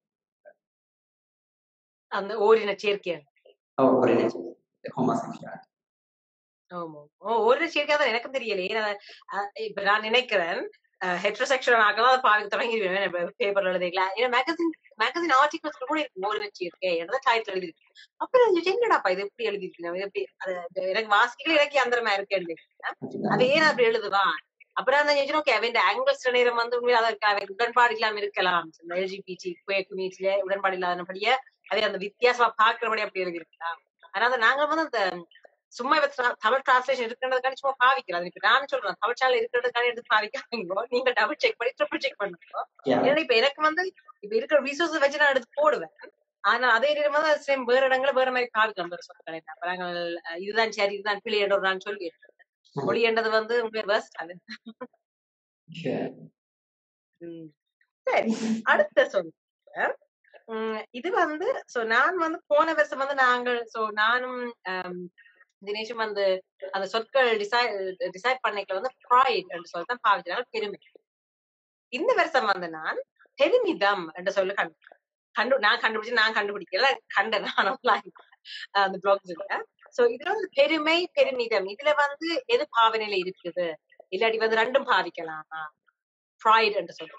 A: அந்த ஓரின சேர்க்கை
B: ஒருங்கிணை ஹோமோசெக்சுவாலிட்டி
A: ஆமா ஓ ஓரின சேர்க்கை தான் எனக்கும் தெரியல ஏன்னா அஹ் இப்ப நான் நினைக்கிறேன் ஹெட்ரோசெக்ஷுவல் ஆகலாம் அதை பாவிக்க தொடங்கி பேப்பர்ல எழுதிக்கலாம் ஏன்னா மேகசின் மேகசின் ஆர்டிகல்ஸ் கூட இருக்கு ஓரின சேர்க்கை என்னதான் டைட்டில் எழுதிருக்கு அப்ப நான் யோசிச்சேன், என்னடாப்பா இது எப்படி எழுதிருக்கு எப்படி அது எனக்கு வாசிக்கல எனக்கு அந்த மாதிரி இருக்கு அது ஏன் அப்படி எழுதுவான் அப்புறம் அந்த யோசிச்சேன் ஓகே அவன் ஆங்கிள்ஸ் நேரம் வந்து உண்மையில அதற்கு அவன் உடன்பாடு இல்லாம இருக்கலாம் இந்த எல்ஜிபிடி குமிட்டில உடன்பாடு இல்லாதபடியே அதை அந்த வித்தியாசமா பாக்குறபடி அப்படி எழுதிருக்கலாம் அதனால நாங்க வந்து அந்த சும்மா இப்ப tra- தமிழ் டிரான்ஸ்லேஷன் இருக்கிறதுக்காண்டி சும்மா பாவிக்கிறோம் இப்ப நான் சொல்றேன் தமிழ் சேனல் இருக்கிறதுக்காண்டி எடுத்து பாவிக்காதீங்க நீங்க டபுள் செக் பண்ணி ட்ரிபிள் செக் பண்ணுங்க ஏன்னா இப்ப எனக்கு வந்து இப்ப இருக்கிற ரிசோர்ஸ் வச்சு நான் எடுத்து போடுவேன் ஆனா அதே நேரம் வந்து சேம் வேற இடங்கள வேற மாதிரி பாவிக்கலாம் வேற சொற்களை அப்ப நாங்கள் அஹ், இதுதான் சரி இதுதான் பிள்ளை என்று நான் சொல்லி மொழி என்றது வந்து உண்மையை வேஸ்ட் அது ம். சரி அடுத்த சொல் உம் இது வந்து சோ நான் வந்து போன வருஷம் வந்து நாங்கள் சோ நானும் ஆம், தினேஷும் வந்து அந்த சொற்கள் டிசைட் டிசைட் பண்ணிக்கல வந்து ப்ராய்ட் என்று சொல்லி தான் பாவிக்கிறாங்க பெருமை இந்த வருஷம் வந்து நான் பெருமிதம் என்று சொல்லி கண்டு கண்டு நான் கண்டுபிடிச்சு நான் கண்டுபிடிக்கல கண்டேன் நான் online, அஹ் அந்த பிளாக்ஸ்ல சோ இதுல வந்து பெருமை பெருமிதம் இதுல வந்து எது பாவனையில இருக்குது இல்லாட்டி வந்து ரெண்டும் பாவிக்கலாமா ப்ராய்ட் என்று சொல்றோம்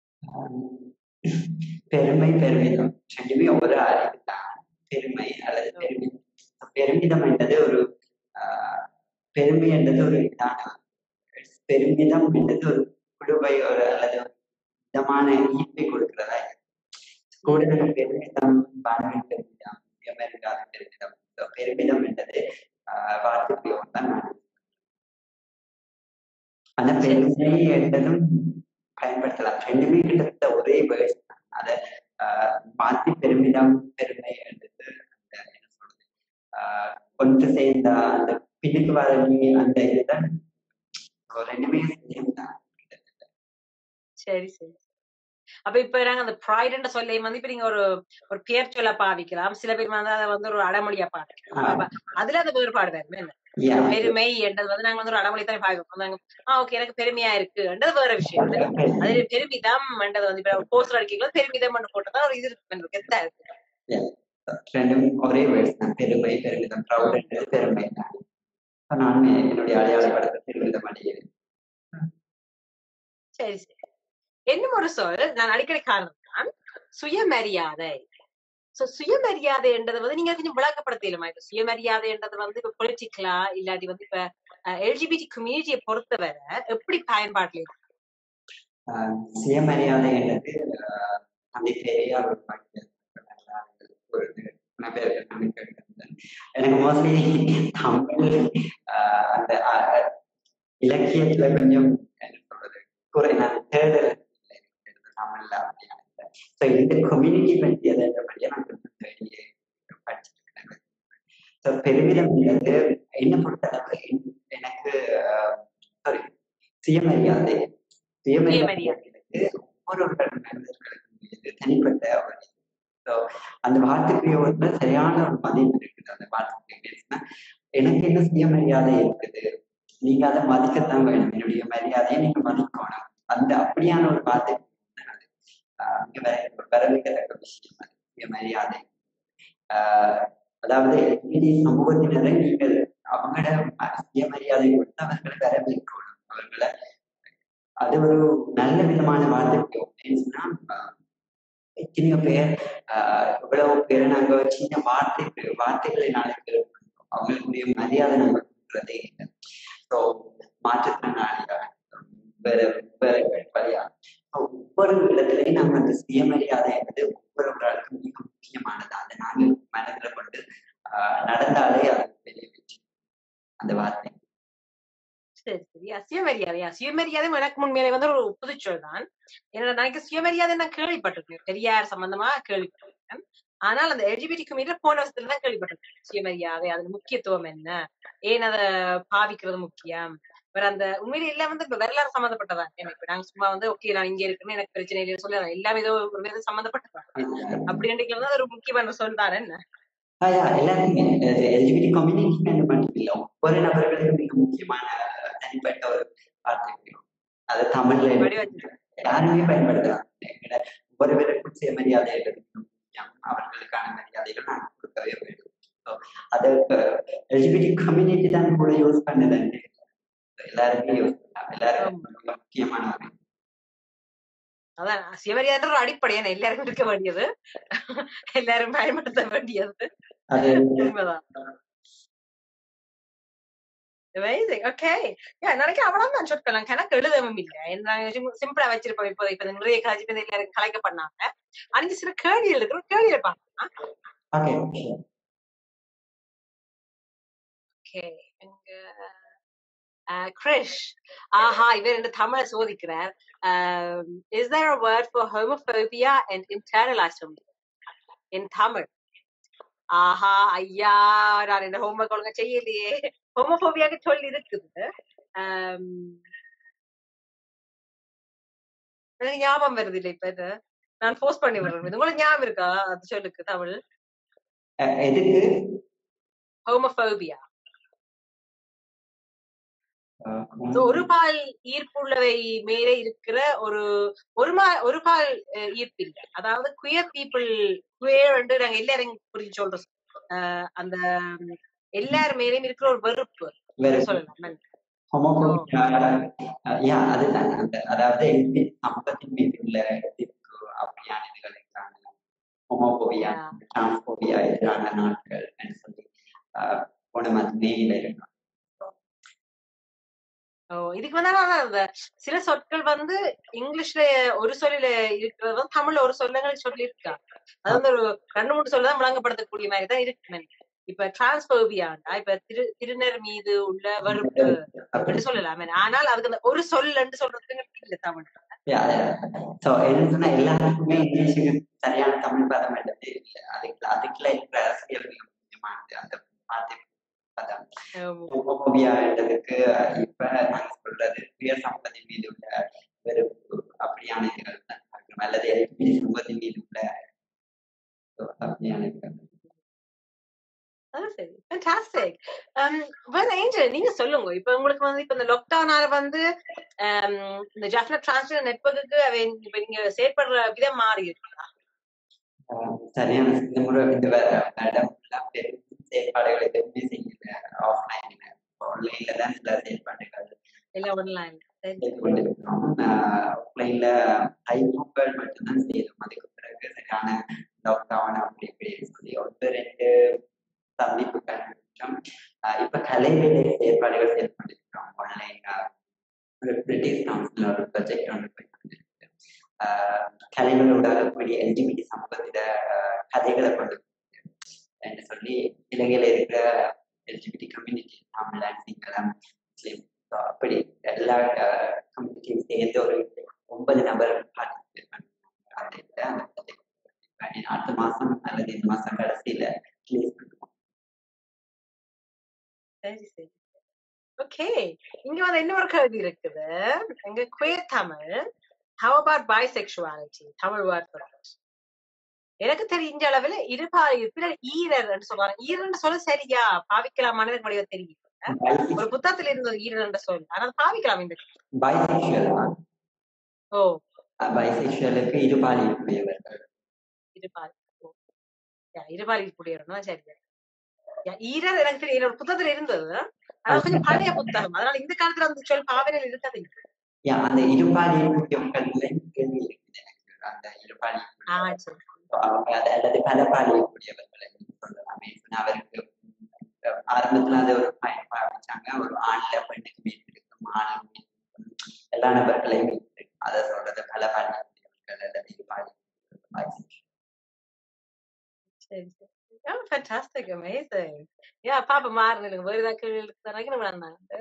B: பெருமை பெருமிதம் ரெண்டுமே ஒரு அறிவு தான் பெருமை அல்லது பெருமிதம் பெருமிதம் என்றது ஒரு ஆஹ், பெருமை என்றது ஒரு இதான பெருமிதம் என்றது ஒரு குழுவை ஒரு அல்லது ஒரு விதமான ஈர்ப்பை கொடுக்கிறதா இருக்கு. கூடுதல் பெருமிதம் வாழ்வில் பெருமிதம் எமர்காத பெருமிதம் So, பெருமிதம் என்றது ஆஹ், வார்த்தை பிரயோகம் தான் நான் ஆனா பெருமை என்றதும் பயன்படுத்தலாம் ரெண்டுமே கிட்டத்தட்ட ஒரே வேர்ட்ஸ் தான் அதை ஆஹ், மாத்தி பெருமிதம் பெருமை என்றது அந்த என்ன சொல்றது ஆஹ், ஒன்று சேர்ந்த அந்த பின்னுக்கு வர நீ அந்த இதுதான் So, ரெண்டுமே சேம் தான் கிட்டத்தட்ட.
A: சரி சரி அப்ப இப்ப நாங்க அந்த ப்ரைட் சொல்லை வந்து இப்ப நீங்க ஒரு ஒரு பேர் சொல்ல பாவிக்கலாம் சில பேர் வந்து அதை வந்து ஒரு அடமொழியா பாவிக்கலாம் அப்ப அதுல அந்த வேறுபாடு வேணும் என்ன
B: Yeah.
A: பெருமை என்றது வந்து நாங்க வந்து ஒரு அடமொழி தானே பாவிப்போம் நாங்க ஆஹ் ஓகே எனக்கு பெருமையா இருக்கு என்றது வேற விஷயம் அதுல பெருமிதம் என்றது வந்து இப்ப போஸ்டர் அடிக்கலாம் பெருமிதம் என்று போட்டதா ஒரு இது இருக்கு கெத்தா இருக்கு
B: Yeah. ரெண்டும் ஒரே வேர்ட்ஸ் தான் பெருமை பெருமிதம் ப்ரௌட் என்றது பெருமை தான் So, நான் என்னுடைய அடையாள படத்தை பெருமிதம் அடைகிறேன்
A: சரி சரி இன்னும் ஒரு சொல் நான் அடிக்கடி காரணம் தான் சுயமரியாதை சோ சுயமரியாதை என்றது வந்து நீங்க கொஞ்சம் விளக்கப்படுத்தலுமா இப்ப சுயமரியாதை என்றது வந்து இப்ப பொலிட்டிக்கலா இல்லாட்டி வந்து இப்ப எல்ஜிபிடி கம்யூனிட்டியை பொறுத்தவரை எப்படி பயன்பாட்டுல இருக்கு
B: ஆஹ் சுயமரியாதை என்றது ஆஹ் தந்தை பெரியார் ஒரு வாக்கியம் ஒரு நிறைய பேர் நான் கேட்டிருந்தேன். எனக்கு மோஸ்ட்லி தமிழ் ஆஹ் அந்த ஆஹ் இலக்கியத்துல கொஞ்சம் என்ன சொல்றது குறை நான் தேடல் தமிழ்ல அப்படின்னா ஸோ இந்த கம்யூனிட்டி பற்றி எதபடியா நான் கொஞ்சம் தேடி படிச்சிருக்கேன் ஸோ பெருமிதம் என்பது என்ன பொறுத்தளவு என்- எனக்கு சாரி சுயமரியாதை சுயமரியாதை
A: சுயமரியாதை.
B: என்பது ஒவ்வொருவர்கள் மனிதர்களுக்கும் மீது தனிப்பட்ட ஒரு ஸோ அந்த வார்த்தை பிரயோகத்துல சரியான ஒரு மதிப்பு இருக்குது அந்த வார்த்தை பிரயோகத்துல எனக்கு என்ன சுயமரியாதை இருக்குது நீங்க அதை மதிக்கத்தான் வேணும் என்னுடைய மரியாதையை நீங்க மதிக்கணும் அந்த அப்படியான ஒரு வார்த்தை பிரயோகம் தான் அது. ஆஹ் மிக வர- வரவேற்கத்தக்க விஷயம் அது சுயமரியாதை ஆஹ் அதாவது LGBT சமூகத்தினரை நீங்கள் அவங்களோட சுயமரியாதை கொடுத்து அவர்களை வரவேற்கணும் அவர்களை அது ஒரு நல்ல விதமான வார்த்தை பிரயோகம் ஏன்னு சொன்னா ஆஹ் எத்தனையோ பேர் ஆஹ் இவ்வளவு பேரை நாங்க சின்ன வார்த்தை வார்த்தைகளை நாளைக்கு கேட்கிறோம். அவங்களுக்குரிய மரியாதை நம்ம கொடுக்கறதே இல்லை ஸோ மாற்றுத்திறனாளியா வேற வேற வழியா ஒவ்வொரு இடத்துலயும் நம்ம அந்த சுயமரியாதை என்பது ஒவ்வொருவர்களுக்கும் மிக முக்கியமானது அதை நாங்கள் மனதில் கொண்டு ஆஹ் நடந்தாலே அது பெரிய வெற்றி அந்த வார்த்தை
A: சரி சரி ஆ, சுயமரியாதையா சுயமரியாதை எனக்கு உண்மையிலே வந்து ஒரு புதுச்சொல் தான் என்னோட எனக்கு சுயமரியாதை நான் கேள்விப்பட்டிருக்கேன் பெரியார் சம்பந்தமா கேள்விப்பட்டிருக்கேன் ஆனால் அந்த எல்ஜிபிடி கம்யூனிட்டி போன வருஷத்துல தான் கேள்விப்பட்டிருக்கேன் சுயமரியாதை அதன் முக்கியத்துவம் என்ன ஏன் அதை பாவிக்கிறது முக்கியம் வேற அந்த உண்மையில எல்லாம் வந்து இப்ப வரலாறு சம்மந்தப்பட்டதா எனக்கு நாங்க சும்மா வந்து ஓகே நான் இங்க இருக்கேன்னு எனக்கு பிரச்சனை இல்லைன்னு சொல்லி அது எல்லாமே ஏதோ ஒரு விதம் சம்மந்தப்பட்டதா அப்படி நினைக்கிறது ஒரு முக்கியமான சொல் தானே என்ன
B: ஆஹ் எல்லாருக்குமே எல்ஜிபிடி கம்யூனிட்டி மட்டும் இல்லை ஒவ்வொரு நபர்களுக்கும் மிக முக்கியமான அஹ், தனிப்பட்ட ஒரு வார்த்தை பிரயோகம். அது தமிழ்ல
A: படி வச்சிருக்கேன்
B: யாருமே பயன்படுத்தலாம் எங்கட ஒவ்வொருவருக்கும் சுயமரியாதை என்பது மிக முக்கியம் அவர்களுக்கான மரியாதைகள் நான் கொடுக்கவே வேண்டும் So, அது எல்ஜிபிடி கம்யூனிட்டி தான் கூட யூஸ் பண்ணுதுன்னு எல்லாருமே யூஸ் பண்ணலாம் எல்லாருக்கும் மிக முக்கியமான ஒரு
A: அதான் சுயமரியாதை ஒரு அடிப்படை ஏன்னா எல்லாருக்கும் இருக்க வேண்டியது எல்லாரும் பயன்படுத்த வேண்டியது
B: அது
A: உண்மைதான் Amazing. Okay. Yeah, நாளைக்கு அவ்வளவுதான் சொற்கள் கணக்கு எழுதவும் இல்லை நாங்க சிம்பிளா வச்சிருப்போம் இப்போ இப்ப இந்த நிறைய காட்சி இப்ப இந்த எல்லாரும் கலைக்க பண்ணாங்க அன்னைக்கு சில கேள்விகள் இருக்கு கேள்விகள் பார்க்கலாம்
B: ஓகே
A: ஓகே எங்க கிரிஷ் ஆஹா இவர் இந்த தமிழை சோதிக்கிறார் is there a word for homophobia and internalized homophobia in Tamil ஆஹா ஐயா நான் இந்த ஹோம்ஒர்க் ஒழுங்கா செய்யலையே ஹோமோபோபியாக்கு சொல்லி இருக்குது ஆம், எனக்கு ஞாபகம் வருது இல்ல இப்ப இது நான் போஸ்ட் பண்ணி விடுறேன் இது உங்களுக்கு ஞாபகம் இருக்கா அது சொல்லுக்கு தமிழ்
B: அஹ் எதுக்கு
A: ஹோமோபோபியா
B: அஹ்
A: So, ஒரு பால் ஈர்ப்புள்ளவை மேலே இருக்கிற ஒரு ஒரு மா ஒரு பால் அஹ், ஈர்ப்பு இல்லை அதாவது குயர் பீப்புள் குயர் வந்து நாங்க எல்லாரும் புரிஞ்சு சொல்றோம் அஹ், அந்த ம், எல்லார் மேலேயும் இருக்கிற ஒரு வெறுப்பு
B: வேற
A: சொல்லலாம்
B: ஹோமோபோபியா யா அதுதான் அந்த அதாவது எந்த சமூகத்தின் மீது உள்ள எதிர்ப்பு அப்படியான இதுகளுக்கான ஹோமோபோபியா
A: Yeah.
B: டிரான்ஸ்போபியா எதிரான நாட்கள் சொல்லி அஹ், போன மாதம் மேல இருக்கும்
A: ஓ இதுக்கு வந்து ஆனா அந்த சில சொற்கள் வந்து இங்கிலீஷ்ல ஒரு சொல்லில இருக்கிறது வந்து தமிழ்ல ஒரு சொல்லங்கள் சொல்லி இருக்கா அது வந்து ஒரு ரெண்டு மூணு சொல்ல தான் முழங்கப்படுத்தக்கூடிய மாதிரி தான் இருக்கு இப்ப டிரான்ஸ்போபியாண்டா இப்ப திரு திருநர் மீது உள்ள வெறுப்பு அப்படின்னு சொல்லலாம் ஆனால் அதுக்கு அந்த ஒரு சொல்லன்னு சொல்றதுக்கு இல்ல தமிழ்
B: ஸோ என்ன சொன்னா எல்லாருக்குமே இங்கிலீஷுக்கு சரியான தமிழ் பதம் எடுத்து இல்லை அதுக்கு அதுக்குள்ள இருக்கிற அரசியல் மிக முக்கியமானது அந்த பாட்டு பதம்
A: ஆமா.
B: ஹோமோபோபியான்றதுக்கு இப்ப நாங்க சொல்றது சுய சம்பதி மீது உள்ள வெறுப்பு அப்படியான இதுகள் தான் பார்க்கணும். அல்லது எல்பிஜி சமூகத்தின் மீது உள்ள so, அப்படியான இதுகள்
A: அது சரி ஃபேண்டாஸ்டிக் வேற ஏஞ்சல் நீங்க சொல்லுங்க இப்ப உங்களுக்கு வந்து இப்ப இந்த லாக்டவுனால வந்து um, இந்த ஜாஃப்னா டிரான்ஸ்ஜெண்டர் நெட்வொர்க்குக்கு அவன் இப்ப நீங்க செயற்படுற விதம் மாறி இருக்கா
B: ஆஹ் சரியான இந்த முறை இந்த மேடம் எல்லாம் பெரும் செயற்பாடுகளை எதுவுமே செய்யல ஆஃப்லைன்ல ஆன்லைன்ல தான் சில செயற்பாடுகள்
A: எல்லாம் ஒன்லைன்
B: செய்து கொண்டிருக்கிறோம் ஆஃப்லைன்ல ஐபுக்கள் மட்டும்தான் செய்தோம் அதுக்கு பிறகு சரியான லாக்டவுன் அப்படி இப்படி சொல்லி ஒன்று ரெண்டு சந்திப்புகள் மற்றும் ஆஹ் இப்ப கலைவேலை செயற்பாடுகள் செய்து கொண்டிருக்கிறோம் ஆன்லைன் ஒரு பிரிட்டிஷ் கவுன்சில் ஒரு ப்ரொஜெக்ட் ஒன்று போய் கொண்டிருக்கு ஆஹ் கலைகளோட கூடிய எல்ஜிபிடி சமூகத்தில ஆஹ் கதைகளை கொண்டு வந்து என்று சொல்லி இலங்கையில இருக்கிற LGBT community Tamil Sinhalam Muslim so அப்படி எல்லா கம்யூனிட்டியும் சேர்ந்து ஒரு ஒன்பது நபர் பார்ட்டிசிபேட் பண்ணாங்க அந்த இதுல அந்த project. இப்ப அடுத்த மாசம் அல்லது இந்த மாசம் கடைசியில ரிலீஸ் பண்ணுவோம்
A: சரி சரி ஓகே இங்க வந்து இன்னொரு கேள்வி இருக்குது எங்க queer Tamil how about bisexuality Tamil வார்த்தை எனக்கு தெரிஞ்ச அளவுல இருபால் இருப்பினர் ஈரர் சொல்றாங்க ஈரர் சொல்ல சரியா பாவிக்கலாமான்னு எனக்கு வடிவம் தெரியும் ஒரு புத்தகத்துல இருந்தது ஈரர் சொல் ஆனா அது பாவிக்கலாம் இந்த
B: பைசெக்சுவல் தான்
A: ஓ
B: பைசெக்சுவலுக்கு இருபால் இருக்கக்கூடியவர்கள்
A: இருபால் ஓ. யா, இருபால் இருப்புடையவர் தான் சரி யா, ஈரர் எனக்கு தெரியும் என்னோட புத்தகத்துல இருந்தது அது கொஞ்சம் பழைய புத்தகம் அதனால இந்த காலத்துல அந்த சொல் பாவனையில் இருக்காது
B: யா, அந்த இருபால் இருக்கக்கூடியவர்கள்ல கேள்வி இருக்குது எனக்கு அந்த இருபால்
A: ஆ
B: இருக்கக்கூடியவர்கள்.
A: சரி
B: So, அவங்க அது- அல்லது பலபால் இருக்கக்கூடியவர்களை நீங்க சொல்லலாமே சொன்னா அவருக்கு உம், ஆரம்பத்துல அது ஒரு பயன்பா வச்சாங்க ஒரு ஆண்ல பெண்ணுக்கு மீன் இருக்கும் ஆண் மீன் இருக்கும். எல்லா நபர்களையும் மீன் இருக்கும் அதை சொல்றது பலபால் இருக்கக்கூடியவர்கள் அல்லது இருபால் இருக்கக்கூடியவர்கள்.
A: சரி சரி Yeah, fantastic, amazing. Yeah, பாப்பா மாறுங்க வேற ஏதாவது கேள்வி இருக்குதானாக்க நம்ம வந்தாங்க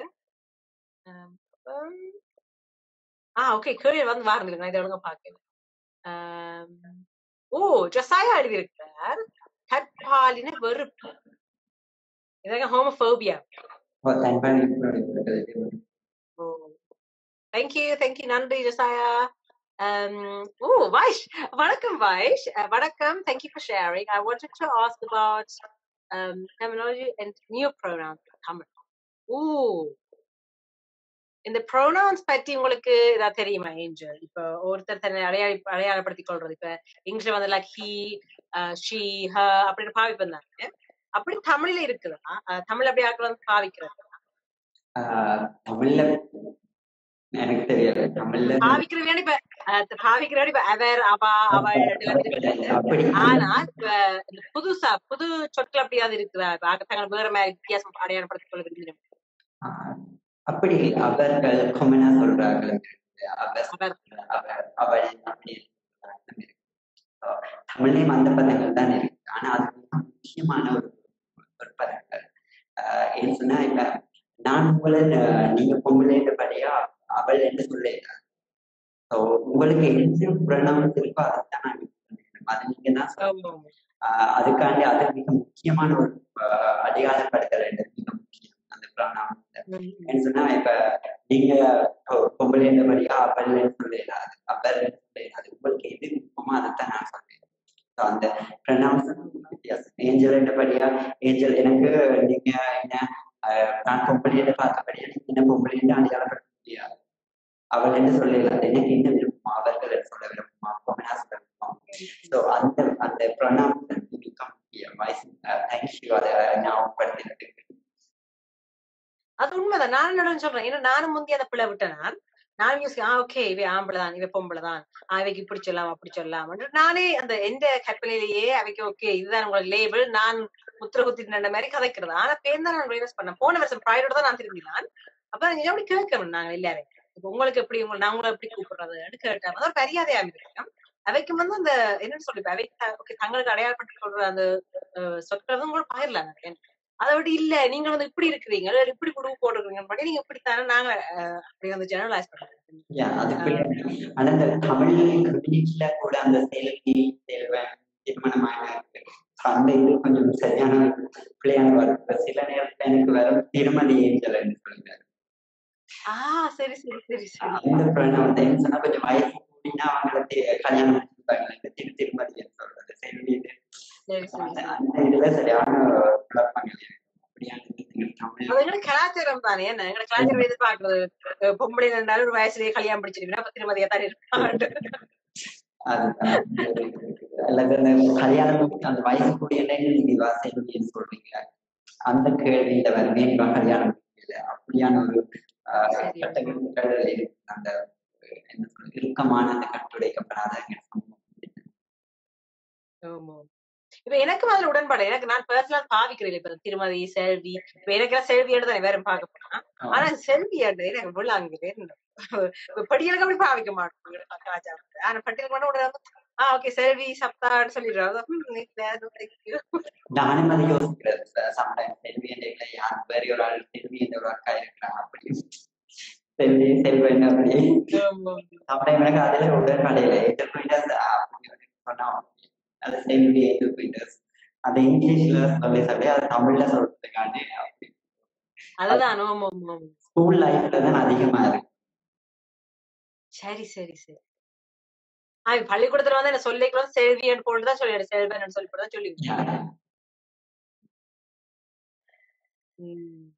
A: ஆ ஓகே கேள்வி வந்து மாறுங்க நான் இதை ஒழுங்கா பாக்கல ஆம், ஓ ஜசாயா எழுதியிருக்கிறார் கற்பாலின வெறுப்பு இதாங்க ஹோமோபோபியா
B: ஓ, தன்பால் இருக்கக்கூடியவர்கள்.
A: ஓ தேங்க்யூ தேங்க்யூ நன்றி ஜசாயா Um, oh, Vaish. Vanakkam, Vaish. Uh, vanakkam. Thank you for sharing. I wanted to ask about um, terminology and new pronouns. Tamil. Ooh. இந்த ப்ரொனவுன்ஸ் பத்தி உங்களுக்கு ஏதாவது தெரியுமா ஏஞ்சல் இப்ப ஒருத்தர் தன்னை அடையாள அடையாளப்படுத்திக் கொள்றது இப்ப இங்கிலீஷ்ல வந்து லைக் ஹி ஷீ ஹ அப்படின்னு பாவிப்பந்தாங்க அப்படி தமிழ்ல இருக்குதா அஹ் தமிழ் அப்படி ஆக்கள் வந்து பாவிக்கிறது
B: ஆஹ், தமிழ்ல எனக்கு தெரியல தமிழ்ல
A: பாவிக்கிறவங்க இப்ப அஹ் பாவிக்கிறவங்க இப்ப அவர் அவா அவள் எல்லாம் இருக்குது
B: அப்படி
A: ஆனா இப்ப இந்த புதுசா புது சொற்கள் அப்படியாவது இருக்குதா இப்ப ஆகத்தாங்க வேற மாதிரி வித்தியாசம் அடையாளப்படுத்திக் கொள்ள விரும்பினோம்
B: ஆஹ், அப்படி அவர்கள் கொமனா சொல்றார்கள் அவர்
A: அவர்
B: அவர் அவள் அப்படி அர்த்தம் இருக்கு So, தமிழ்லயும் அந்த பதங்கள் தான் இருக்கு ஆனா அது மிக முக்கியமான ஒரு ஒரு பதங்கள் ஆஹ் ஏன்னு சொன்னா இப்ப நான் உங்களை ஆஹ், நீங்க பொம்பளைன்றபடியா அவள் என்று சொல்ல ஸோ உங்களுக்கு என்ன பிரணவம் இருக்கோ அதைத்தான் நான் use பண்ணிக்கிறேன். அது நீங்க தான் சொல்லணும்.
A: ஆமா.
B: ஆஹ் அதுக்காண்டி அது மிக முக்கியமான ஒரு ஆஹ் அடையாளப்படுத்தல் என்றது மிக முக்கியம் அந்த பிரணாம்
A: ம்.
B: என்ன சொன்னா இப்ப நீங்க பொம்பளை படியா அப்பல்னு சொல்லலாது அப்பல்னு சொல்லலாது உங்களுக்கு எது விருப்பமோ அதைத்தான் நான் சொல்றேன் So, அந்த ப்ரனவுன்ஸ் வித்தியாசம் ஏஞ்சல் என்ன படியா ஏஞ்சல் எனக்கு நீங்க என்ன அஹ், நான் பொம்பளைன்னு பார்த்தபடியா நீங்க என்ன பொம்பளைன்னு அடையாளப்படுத்த முடியாது அவள் என்ன சொல்லலாது எனக்கு என்ன விருப்பமோ அவர்கள் என்ன சொல்ல விருப்பமா பொம்மனா சொல்ல விருப்பமா ஸோ அந்த அந்த ப்ரனவுன்ஸ் பிகம் வாய்ஸ் தேங்க்யூ அதை ஞாபகப்படுத்தினதுக்கு
A: அது உண்மைதான் நானும் நடுவில் சொல்றேன் ஏன்னா நானும் முந்தைய அந்த பிள்ளை விட்டேன் நான் நான் யோசிக்க ஆ ஓகே இவ ஆம்பளை தான் இவ பொம்பளை தான் ஆ, இவைக்கு இப்படி சொல்லலாம் அப்படி சொல்லலாம் நானே அந்த எந்த கற்பனையிலேயே அவைக்கு ஓகே இதுதான் உங்களுக்கு லேபிள் நான் முத்திர குத்தி நின்ற மாதிரி கதைக்கிறது ஆனா பேர் தான் நான் ரியலைஸ் பண்ணேன் போன வருஷம் ப்ரைடோட தான் நான் திரும்பினான் அப்ப நீங்க எப்படி கேட்கணும் நாங்க எல்லாரும் இப்ப உங்களுக்கு எப்படி உங்களை நான் உங்களை எப்படி கூப்பிடுறது கேட்டேன் அது ஒரு மரியாதையா இருக்கும் அவைக்கு வந்து அந்த என்னன்னு சொல்லி அவைக்கு ஓகே தங்களுக்கு அடையாளப்பட்டு சொல்ற அந்த அஹ், சொற்களும் கூட பகிரலாம் அதை விட இல்ல நீங்க வந்து இப்படி இருக்கிறீங்க இல்ல இப்படி குடுவு போட்டுருக்கீங்க பண்ணி நீங்க இப்படித்தானே நாங்க அஹ், அப்படி வந்து ஜெனரலைஸ் பண்றோம்
B: Yeah, அது பிள்ளை. ஆனா இந்த தமிழ் கம்யூனிட்டில கூட அந்த செல்வி செல்வன் திருமணமான அந்த இது கொஞ்சம் சரியான பிள்ளையான வரும் இப்ப சில நேரத்துல எனக்கு வரும் திருமதி ஏஞ்சல்னு சொல்லுங்க
A: ஆஹ் சரி சரி சரி சரி
B: அந்த பிரணம் வந்து என்ன சொன்னா கொஞ்சம் வயசு கூடினா அவங்கள தி- கல்யாணம் பண்ணிருப்பாங்க திரு திருமதின்னு சொல்றது செல்வி இது.
A: சரி சரி
B: அந்த அந்த இதுல சரியான குழப்பங்கள் இருக்கு அப்படியான இது தமிழ்
A: அது எங்க கலாச்சாரம் தானே என்ன எங்க கலாச்சாரம் எதிர்பார்க்கறது அஹ், பொம்பளை இருந்தாலும் ஒரு வயசுலயே கல்யாணம் படிச்சிருக்கீங்க அப்ப திருமதியா தான் இருப்பாங்க
B: அதுதான். அல்லது அந்த கல்யாணம் அந்த வயசு கூடிய நீங்க வா செல்வின்னு சொல்றீங்க அந்த கேள்வியில வருமே இவ கல்யாணம் இல்ல அப்படியான ஒரு ஆஹ்,
A: சரி.
B: கட்டங்கள் இருக்கு அந்த அஹ், என்ன சொல்றது இறுக்கமான அந்த கட்டுடைக்கப்படாத சமூகம்.
A: ஆமா. இப்ப எனக்கு அதுல உடன்பாடு எனக்கு நான் பர்சனலா பாவிக்கிறேன் இப்ப திருமதி செல்வி இப்ப எனக்கு செல்வி தானே வேற பார்க்க போனா ஆனா செல்வி எனக்கு விழாங்க இப்ப படிகளுக்கு அப்படி பாவிக்க மாட்டோம் எங்க கலாச்சாரத்துல ஆனா பட்டியலுக்கு மட்டும் உடனே வந்து ஆஹ் ஓகே செல்வி சப்தான்னு சொல்லிடுறாங்க ஹம், நீ வேற thank you.
B: நானும் அதை யோசிக்கிறது சம்டைம்ஸ் செல்வி என்ற யார் வேற ஒரு ஆள் செல்வி என்ற ஒரு அக்கா இருக்கிறான் அப்படி செல்வி செல்வன் அப்படி
A: ஆமா.
B: சம்டைம் எனக்கு அதுல உடன்பாடு இல்லை எதிர் போயிட்டு சொன்னா அது செல்வி எதிர் போயிட்டு அது இங்கிலீஷ்ல சொல்லி சொல்லி அது தமிழ்ல சொல்றதுக்காண்டி அப்படி
A: அதுதான் ஆமா, ஆமா, ஆமா.
B: ஸ்கூல் லைஃப்ல தான் அதிகமா இருக்கு
A: சரி சரி சரி ஆஹ் பள்ளிக்கூடத்துல வந்து என்ன சொல்லிக்கலாம் செல்வியன் போட்டுதான் சொல்லி செல்வன் சொல்லி போட்டுதான் சொல்லி உம்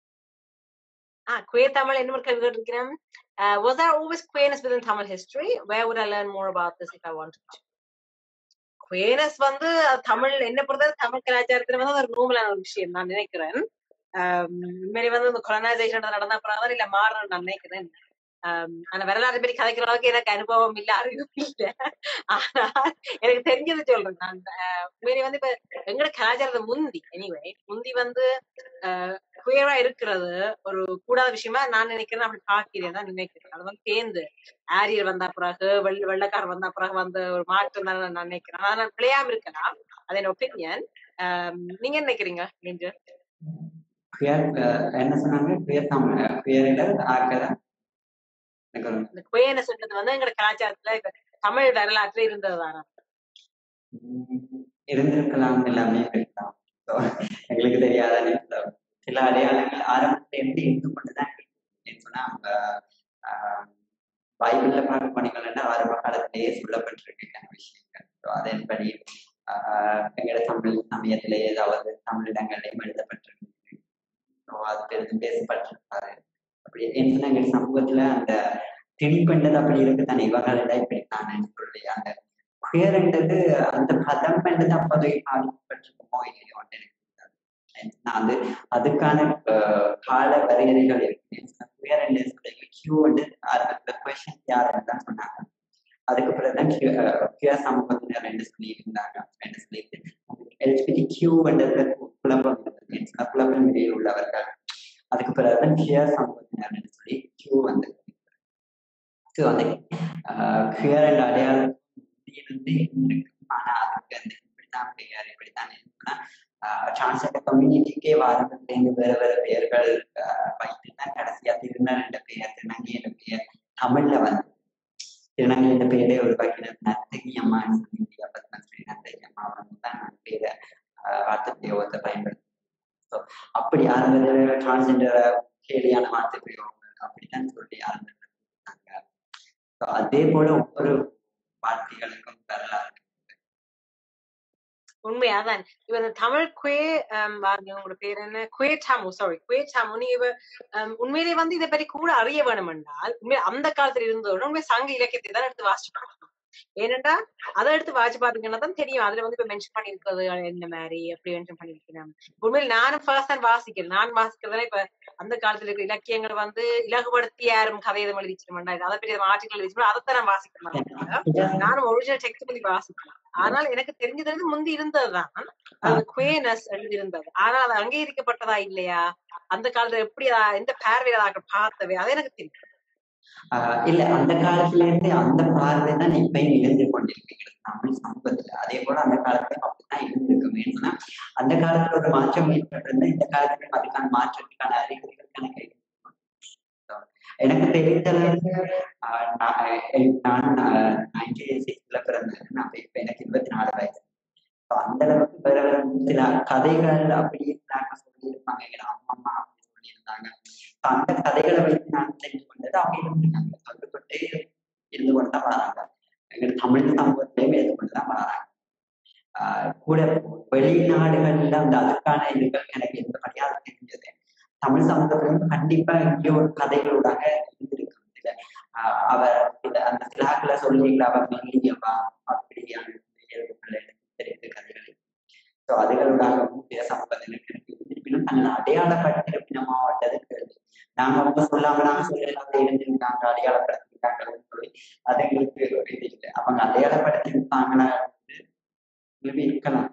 A: Ah, queer Tamil என்ன ஒரு கேள்வி கேட்டிருக்கிறேன் Uh, was there always queerness within Tamil history? Where would I learn more about this if I wanted to? queerness வந்து அது தமிழ் என்ன பொறுத்தவரை தமிழ் கலாச்சாரத்துல வந்து அது ஒரு நோமலான ஒரு விஷயம் நான் நினைக்கிறேன் ஆம், உண்மையிலே வந்து இந்த கொலனைசேஷன் நடந்தா அப்புறம் இல்ல மாறணும்னு நான் நினைக்கிறேன் ஆம், ஆனா வரலாறு பற்றி கதைக்கிற அளவுக்கு எனக்கு அனுபவம் இல்ல அறிவும் இல்ல ஆனா எனக்கு தெரிஞ்சது சொல்றேன் நான் ஆஹ், உண்மையிலே வந்து இப்ப எங்கட கலாச்சாரத்தை முந்தி எனிவே முந்தி வந்து குயரா இருக்கிறது ஒரு கூடாத விஷயமா நான் நினைக்கிறேன் அப்படி பாக்கிறேன் தான் நினைக்கிறேன் அது வந்து சேர்ந்து ஆரியர் வந்த பிறகு வெள்ள வெள்ளக்காரர் வந்த பிறகு வந்த ஒரு மாற்றம் தான் நான் நினைக்கிறேன் ஆனா நான் பிழையாம இருக்கலாம் அது என் ஒப்பீனியன் நீங்க என்ன நினைக்கிறீங்க நீங்க
B: குயர் என்ன சொன்னாங்க குயர் தமிழ் குயர்ல ஆக்கல எனக்கு ஒரு
A: இந்த குயர்னஸ்ன்றது வந்து எங்க கலாச்சாரத்துல இப்ப தமிழ் வரலாற்றுல இருந்தது தானே
B: உம் இருந்திருக்கலாம் எல்லாமே இருக்கலாம் So, எங்களுக்கு தெரியாத நேரத்துல சில அடையாளங்கள் ஆரம்பத்துல இருந்து இருந்து கொண்டுதான் இருக்கு. ஏன்னு சொன்னா அவங்க ஆஹ், பைபிள்ல பார்க்க போனீங்கன்னா ஆரம்ப காலத்திலேயே சொல்லப்பட்டிருக்கு அந்த விஷயங்கள் ஸோ அதன்படி ஆஹ், எங்களோட தமிழ் சமயத்திலே ஏதாவது தமிழிடங்களையும் எழுதப்பட்டிருக்கு ஸோ அது பெரிதும் பேசப்பட்டிருக்காரு அப்படி ஏன்னு சொன்னா எங்க சமூகத்துல அந்த திணிப்பண்டது அப்படி இருக்கு தானே இவங்கள இப்படித்தானே சொல்லி அந்த குயர்ன்றது அந்த பதம் என்றது அப்போதைக்கு பாதிக்கப்பட்டிருக்குமோ இல்லையோ எனக்கு தெரியாது. நான் அது அதுக்கான அஹ், கால வரையறைகள் இருக்கு குயர் என்று சொல்லி கியூ வந்து அந்த கொஷன் யாருன்னு தான் சொன்னாங்க அதுக்கு பிறகுதான் கியூஆர் சமூகத்தினர் ரெண்டு சொல்லி இருந்தாங்க ரெண்டு சொல்லிட்டு எல்ஜிபிடி கியூ என்றதுல கு- குழப்பம் இருந்தது ஏன்னு சொன்னா குழப்பம் நிலையில் உள்ளவர்கள் அதுக்கு பிறகுதான் கியூஆர் சமூகத்தினர் ரெண்டு சொல்லி கியூ வந்து ஸோ அந்த கியூஆர் என்ற அடையாளம் இருந்து இருக்கு ஆனா அதுக்கு அந்த இப்படித்தான் பெயர் இப்படித்தான் இருக்குன்னா டிரான்ஸ்ஜெண்டர் கம்யூனிட்டிக்கே வாரத்திலேருந்து வேற வேற பெயர்கள் ஆஹ் வைத்து தான் கடைசியா திருநர் என்ற பெயர் திருநங்கை என்ற பெயர் தமிழ்ல வந்து திருநங்கை என்ற பெயரை உருவாக்கின நர்த்தகி அம்மான்னு சொல்லி இந்தியா பத்மஸ்ரீ நர்த்தகி அம்மா வந்து தான் அந்த பேரை ஆஹ் வார்த்தை பிரயோகத்தை பயன்படுத்தி ஸோ அப்படி ஆரம்ப அல்லது டிரான்ஸ்ஜெண்டர் கேலியான வார்த்தை பிரயோகங்கள் அப்படித்தான் சொல்லி ஆரம்பித்தாங்க So, அதே போல ஒவ்வொரு வார்த்தைகளுக்கும் வரலாறு
A: உண்மையாதான் இவ இந்த தமிழ் குவே பாருங்க உங்களோட பேர் என்ன குவே சாமு சாரி குவே சாமு நீ இவ ஹம், உண்மையிலே வந்து இதை பற்றி கூட அறிய வேணும் என்றால் உண்மையிலே அந்த காலத்துல இருந்தோட உண்மை சங்க இலக்கியத்தை தான் எடுத்து வாசிச்சு பார்க்கணும் ஏனென்றா அதை எடுத்து வாசிச்சு பாத்தீங்கன்னா தான் தெரியும் அதுல வந்து இப்ப மென்ஷன் பண்ணிருக்கிறது என்ன மாதிரி எப்படி மென்ஷன் பண்ணிருக்கிறேன் உண்மையில் நானும் ஃபர்ஸ்ட் தான் வாசிக்கிறேன் நான் வாசிக்கிறதுனா இப்ப அந்த காலத்துல இருக்கிற இலக்கியங்களை வந்து இலகுபடுத்தி யாரும் கதை எதுவும் எழுதிச்சிருமாண்டா அதை பற்றி ஆர்டிகல் எழுதிச்சு அதைத்தான் நான் வாசிக்க மாட்டேன் நானும் ஒரிஜினல் டெக்ஸ்ட் பண்ணி வாசிக்கலாம் ஆனால் எனக்கு தெரிஞ்சது வந்து முந்தி இருந்ததுதான் அது குவேனஸ் எழுதியிருந்தது ஆனா அது அங்கீகரிக்கப்பட்டதா இல்லையா அந்த காலத்துல எப்படி அத- எந்த பார்வையில அதை பார்த்தவை அது எனக்கு தெரியும்
B: ஆஹ் இல்ல அந்த காலத்துல இருந்து அந்த பார்வை தான் இப்பயும் இருந்து கொண்டிருக்கிறது தமிழ் சமூகத்துல அதே போல அந்த காலத்துல அப்படித்தான் இருந்திருக்கும் ஏன்னா அந்த காலத்துல ஒரு மாற்றம் ஏற்பட்டிருந்தா இந்த காலத்துல அதுக்கான மாற்றத்துக்கான அறிகுறிகள் எனக்கு இருக்கு. So, எனக்கு தெரிந்த அளவுக்கு ஆஹ் நான் எ- நான் நைன்டி சிக்ஸ்ல பிறந்தேன் நான் இப்ப எனக்கு இருபத்தி நாலு வயசு So, அந்த அளவுக்கு வேற வேற சில கதைகள் அப்படியே நாங்க சொல்லியிருப்பாங்க எங்க அம்மா அப்படி சொல்லியிருந்தாங்க So, அந்த கதைகளை வைத்து நான் தெரிந்து கொண்டது அவங்க இருந்திருக்காங்க சொல்லப்பட்டே இருந்து கொண்டு தான் வராங்க எங்க தமிழ் சமூகத்திலையும் இருந்து கொண்டு தான் வராங்க ஆஹ் கூட வெளிநாடுகள்ல அந்த அதுக்கான இதுகள் எனக்கு இருந்தபடியா அது தெரிஞ்சது தமிழ் சமூகத்திலும் கண்டிப்பா இங்கே ஒரு கதைகளோடாக இருந்திருக்கும் இல்ல ஆஹ் அவர் இந்த- அந்த சிலாக்களை சொல்லீங்களா அவர் மெல்லியவா அப்படியான இயல்புகள் எனக்கு தெரிந்த கதைகள் ஸோ அதுகளோடாகவும் பிற சமூகத்தில் இருப்பினும் தங்களை அடையாளப்படுத்திருப்பினமாவட்டது கேள்வி நாங்க அவங்க சொல்லாம நாங்க சொல்லலாம் இருந்திருக்காங்க அடையாளப்படுத்திருக்காங்கன்னு சொல்லி அது எங்களுக்கு ஒரு இது இல்லை அவங்க அடையாளப்படுத்திருப்பாங்கன்னா வந்து மேபி இருக்கலாம்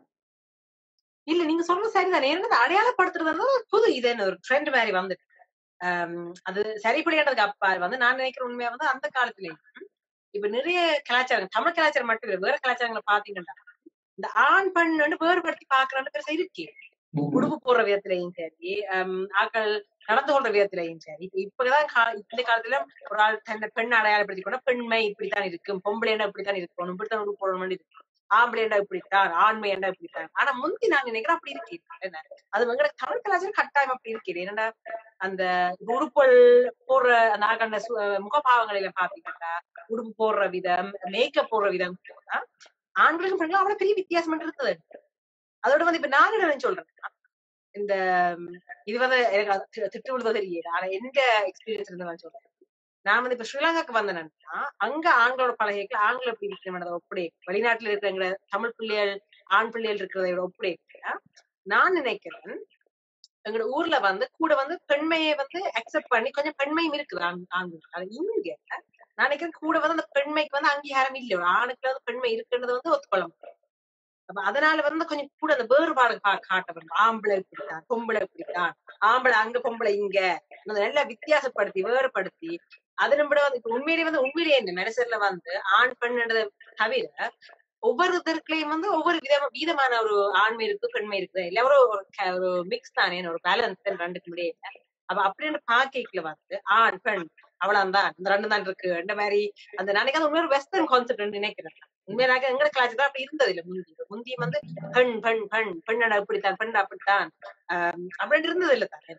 A: இல்ல நீங்க சொல்றது சரிதான் ஏன்னா அடையாளப்படுத்துறது வந்து ஒரு புது இது என்ன ஒரு ட்ரெண்ட் மாதிரி வந்துட்டு ஆம், அது சரிப்படியானதுக்கு அப்பா வந்து நான் நினைக்கிற உண்மையா வந்து அந்த காலத்துலயும் இப்ப நிறைய கலாச்சாரம் தமிழ் கலாச்சாரம் மட்டும் இல்ல வேற கலாச்சாரங்களை பாத்தீங்கன்னா இந்த ஆண் பெண் வந்து வேறுபடுத்தி பாக்குறான்னு பெருசா இருக்கு உடுப்பு போடுற விதத்திலையும் சரி ஹம், ஆட்கள் நடந்து கொள்ற விதத்திலையும் சரி இப்ப இப்பதான் கா- இந்த காலத்துல ஒரு ஆள் தன்னை பெண் அடையாளப்படுத்தி கொண்டா பெண்மை இப்படித்தான் இருக்கும் பொம்பளைன்னா இப்படித்தான் இருக்கணும் இப்படித்தான் உடுப்பு போடணும் இருக்கு ஆம்பளைண்டா இப்படித்தான் ஆண்மையண்டா இப்படித்தான் ஆனா முந்தி நான் நினைக்கிறேன் அப்படி இருக்கு என்ன அது எங்களோட தமிழ் கலாச்சாரம் கட்டாயம் அப்படி இருக்குது என்னடா அந்த உடுப்புகள் போடுற அந்த ஆகண்ட சு- முகபாவங்களில பாத்தீங்கன்னா உடுப்பு போடுற விதம் மேக்கப் போடுற விதம் ஆ, ஆண்களுக்கும் பெண்களும் அவ்வளவு பெரிய வித்தியாசம் இருக்குது அதோட வந்து இப்ப நான் என்ன சொல்றேன் இந்த ம், இது வந்து எனக்கு அது தி- திட்டு விழுதோ தெரியல ஆனா எந்த எக்ஸ்பீரியன்ஸ் இருந்து நான் சொல்றேன் நான் வந்து இப்ப ஸ்ரீலங்காக்கு வந்தேன்னா அங்க ஆண்களோட பழகைகள் ஆண்கள் எப்படி இருக்கிற ஒப்படை வெளிநாட்டுல இருக்கிற தமிழ் பிள்ளைகள் ஆண் பிள்ளைகள் இருக்கிறத விட ஒப்படை நான் நினைக்கிறேன் எங்களோட ஊர்ல வந்து கூட வந்து பெண்மையை வந்து அக்செப்ட் பண்ணி கொஞ்சம் பெண்மையும் இருக்குது ஆண் ஆண்களுக்கு அது இங்க நான் நினைக்கிறேன் கூட வந்து அந்த பெண்மைக்கு வந்து அங்கீகாரம் இல்லை ஒரு ஆணுக்கு வந்து பெண்மை இருக்குன்றது வந்து ஒத்துக்கொள்ள முடியும் அப்ப அதனால வந்து கொஞ்சம் கூட அந்த வேறுபாடு கா- காட்ட வேண்டும் ஆம்பளை இப்படித்தான் பொம்பளை இப்படித்தான் ஆம்பளை அங்க பொம்பளை இங்க அந்த நல்லா வித்தியாசப்படுத்தி வேறுபடுத்தி அதனை விட வந்து இப்ப உண்மையிலேயே வந்து உண்மையிலேயே இந்த மெனசர்ல வந்து ஆண் பெண்ன்றதை தவிர ஒவ்வொருத்தருக்குலயும் வந்து ஒவ்வொரு விதமா வீதமான ஒரு ஆண்மை இருக்கு பெண்மை இருக்கு எல்லாரும் ஒரு க- ஒரு மிக்ஸ் தானே ஒரு பேலன்ஸ் ரெண்டுக்கு முடியே அப்ப அப்படின்னு பாக்கைக்குள்ள வந்து ஆண் பெண் அவ்வளவுதான் இந்த ரெண்டு தான் இருக்கு அந்த மாதிரி அந்த நினைக்காத உண்மையா ஒரு வெஸ்டர்ன் கான்செப்ட் நினைக்கிறேன் உண்மையாக எங்க கலாச்சாரம் அப்படி இருந்தது இல்ல முந்தி முந்தி வந்து பெண் பெண் பெண் பெண்ணடா இப்படித்தான் பெண் அப்படித்தான் ஆஹ் அப்படின்னு இருந்தது இல்ல தானே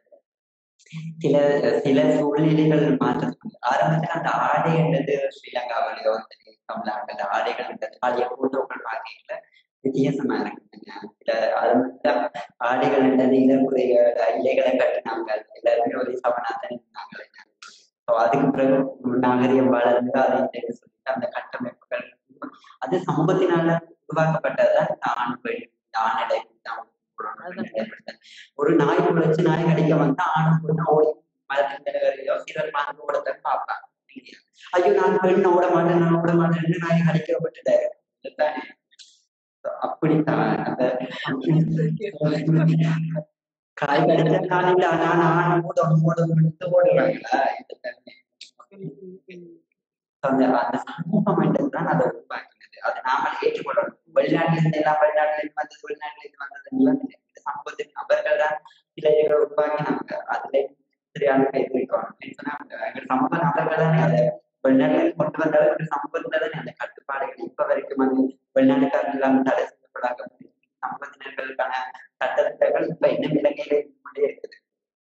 B: சில சில சூழ்நிலைகள் மாற்றம் ஆரம்பத்துல அந்த ஆடை என்றது ஸ்ரீலங்காவிலேயோ சரி தமிழ்நாட்டுல ஆடைகள் இந்த பழைய போட்டோக்கள் பார்க்கல வித்தியாசமா இருக்குங்க சில அது மட்டும் ஆடைகள் என்றது இலக்குறைய இலைகளை கட்டினாங்க எல்லாருமே ஒரே சமனாதான் இருந்தாங்க ஸோ அதுக்கு பிறகு நாகரிகம் வளர்ந்து அதை இதுன்னு சொல்லிட்டு அந்த கட்டமைப்புகள் அது சமூகத்தினால உருவாக்கப்பட்டதுதான் இந்த ஆண் பெண் இந்த ஆணடை தான் ஒரு நாய் குலைச்சு நாய் கடிக்க வந்தா ஆண் பொண்ணு ஓடி மரத்திலேயோ சிலர் மாந்து ஓடத்தன்னு பார்ப்பாங்க ஐயோ நான் பெண் ஓட மாட்டேன் நான் ஓட மாட்டேன்னு நாய் கடிக்கப்பட்டுட்டாரு இதுதானே அப்படித்தான் அந்த காய் கடிச்ச காலையில நான் ஆண் ஓடணும் ஓடணும் ஓடுறாங்களா இந்த தன்மை அந்த அந்த சமூகம் என்றதுதான் அதை உருவாக்கினது அதை நாம ஏற்றுக்கொள்ளணும் வெளிநாட்டுல இருந்து எல்லாம் வெளிநாட்டுல இருந்து வந்தது வெளிநாட்டுல இருந்து வந்தது எல்லாம் இல்லை. இந்த சமூகத்தின் நபர்கள் தான் சில இதுகளை உருவாக்கினாங்க அதுல சரியான கைது வைக்கணும் சொன்னா எங்க சமூக நபர்கள் தானே அதை வெளிநாட்டுல இருந்து கொண்டு வந்தாலும் இந்த சமூகத்துல தானே அந்த கட்டுப்பாடுகள் இப்ப வரைக்கும் வந்து வெளிநாட்டுக்காரர்கள் எல்லாம் தடை செய்யப்படாத சமூகத்தினர்களுக்கான சட்டத்திட்டங்கள் இப்ப இன்னும் இலங்கையில இருந்து கொண்டே இருக்குது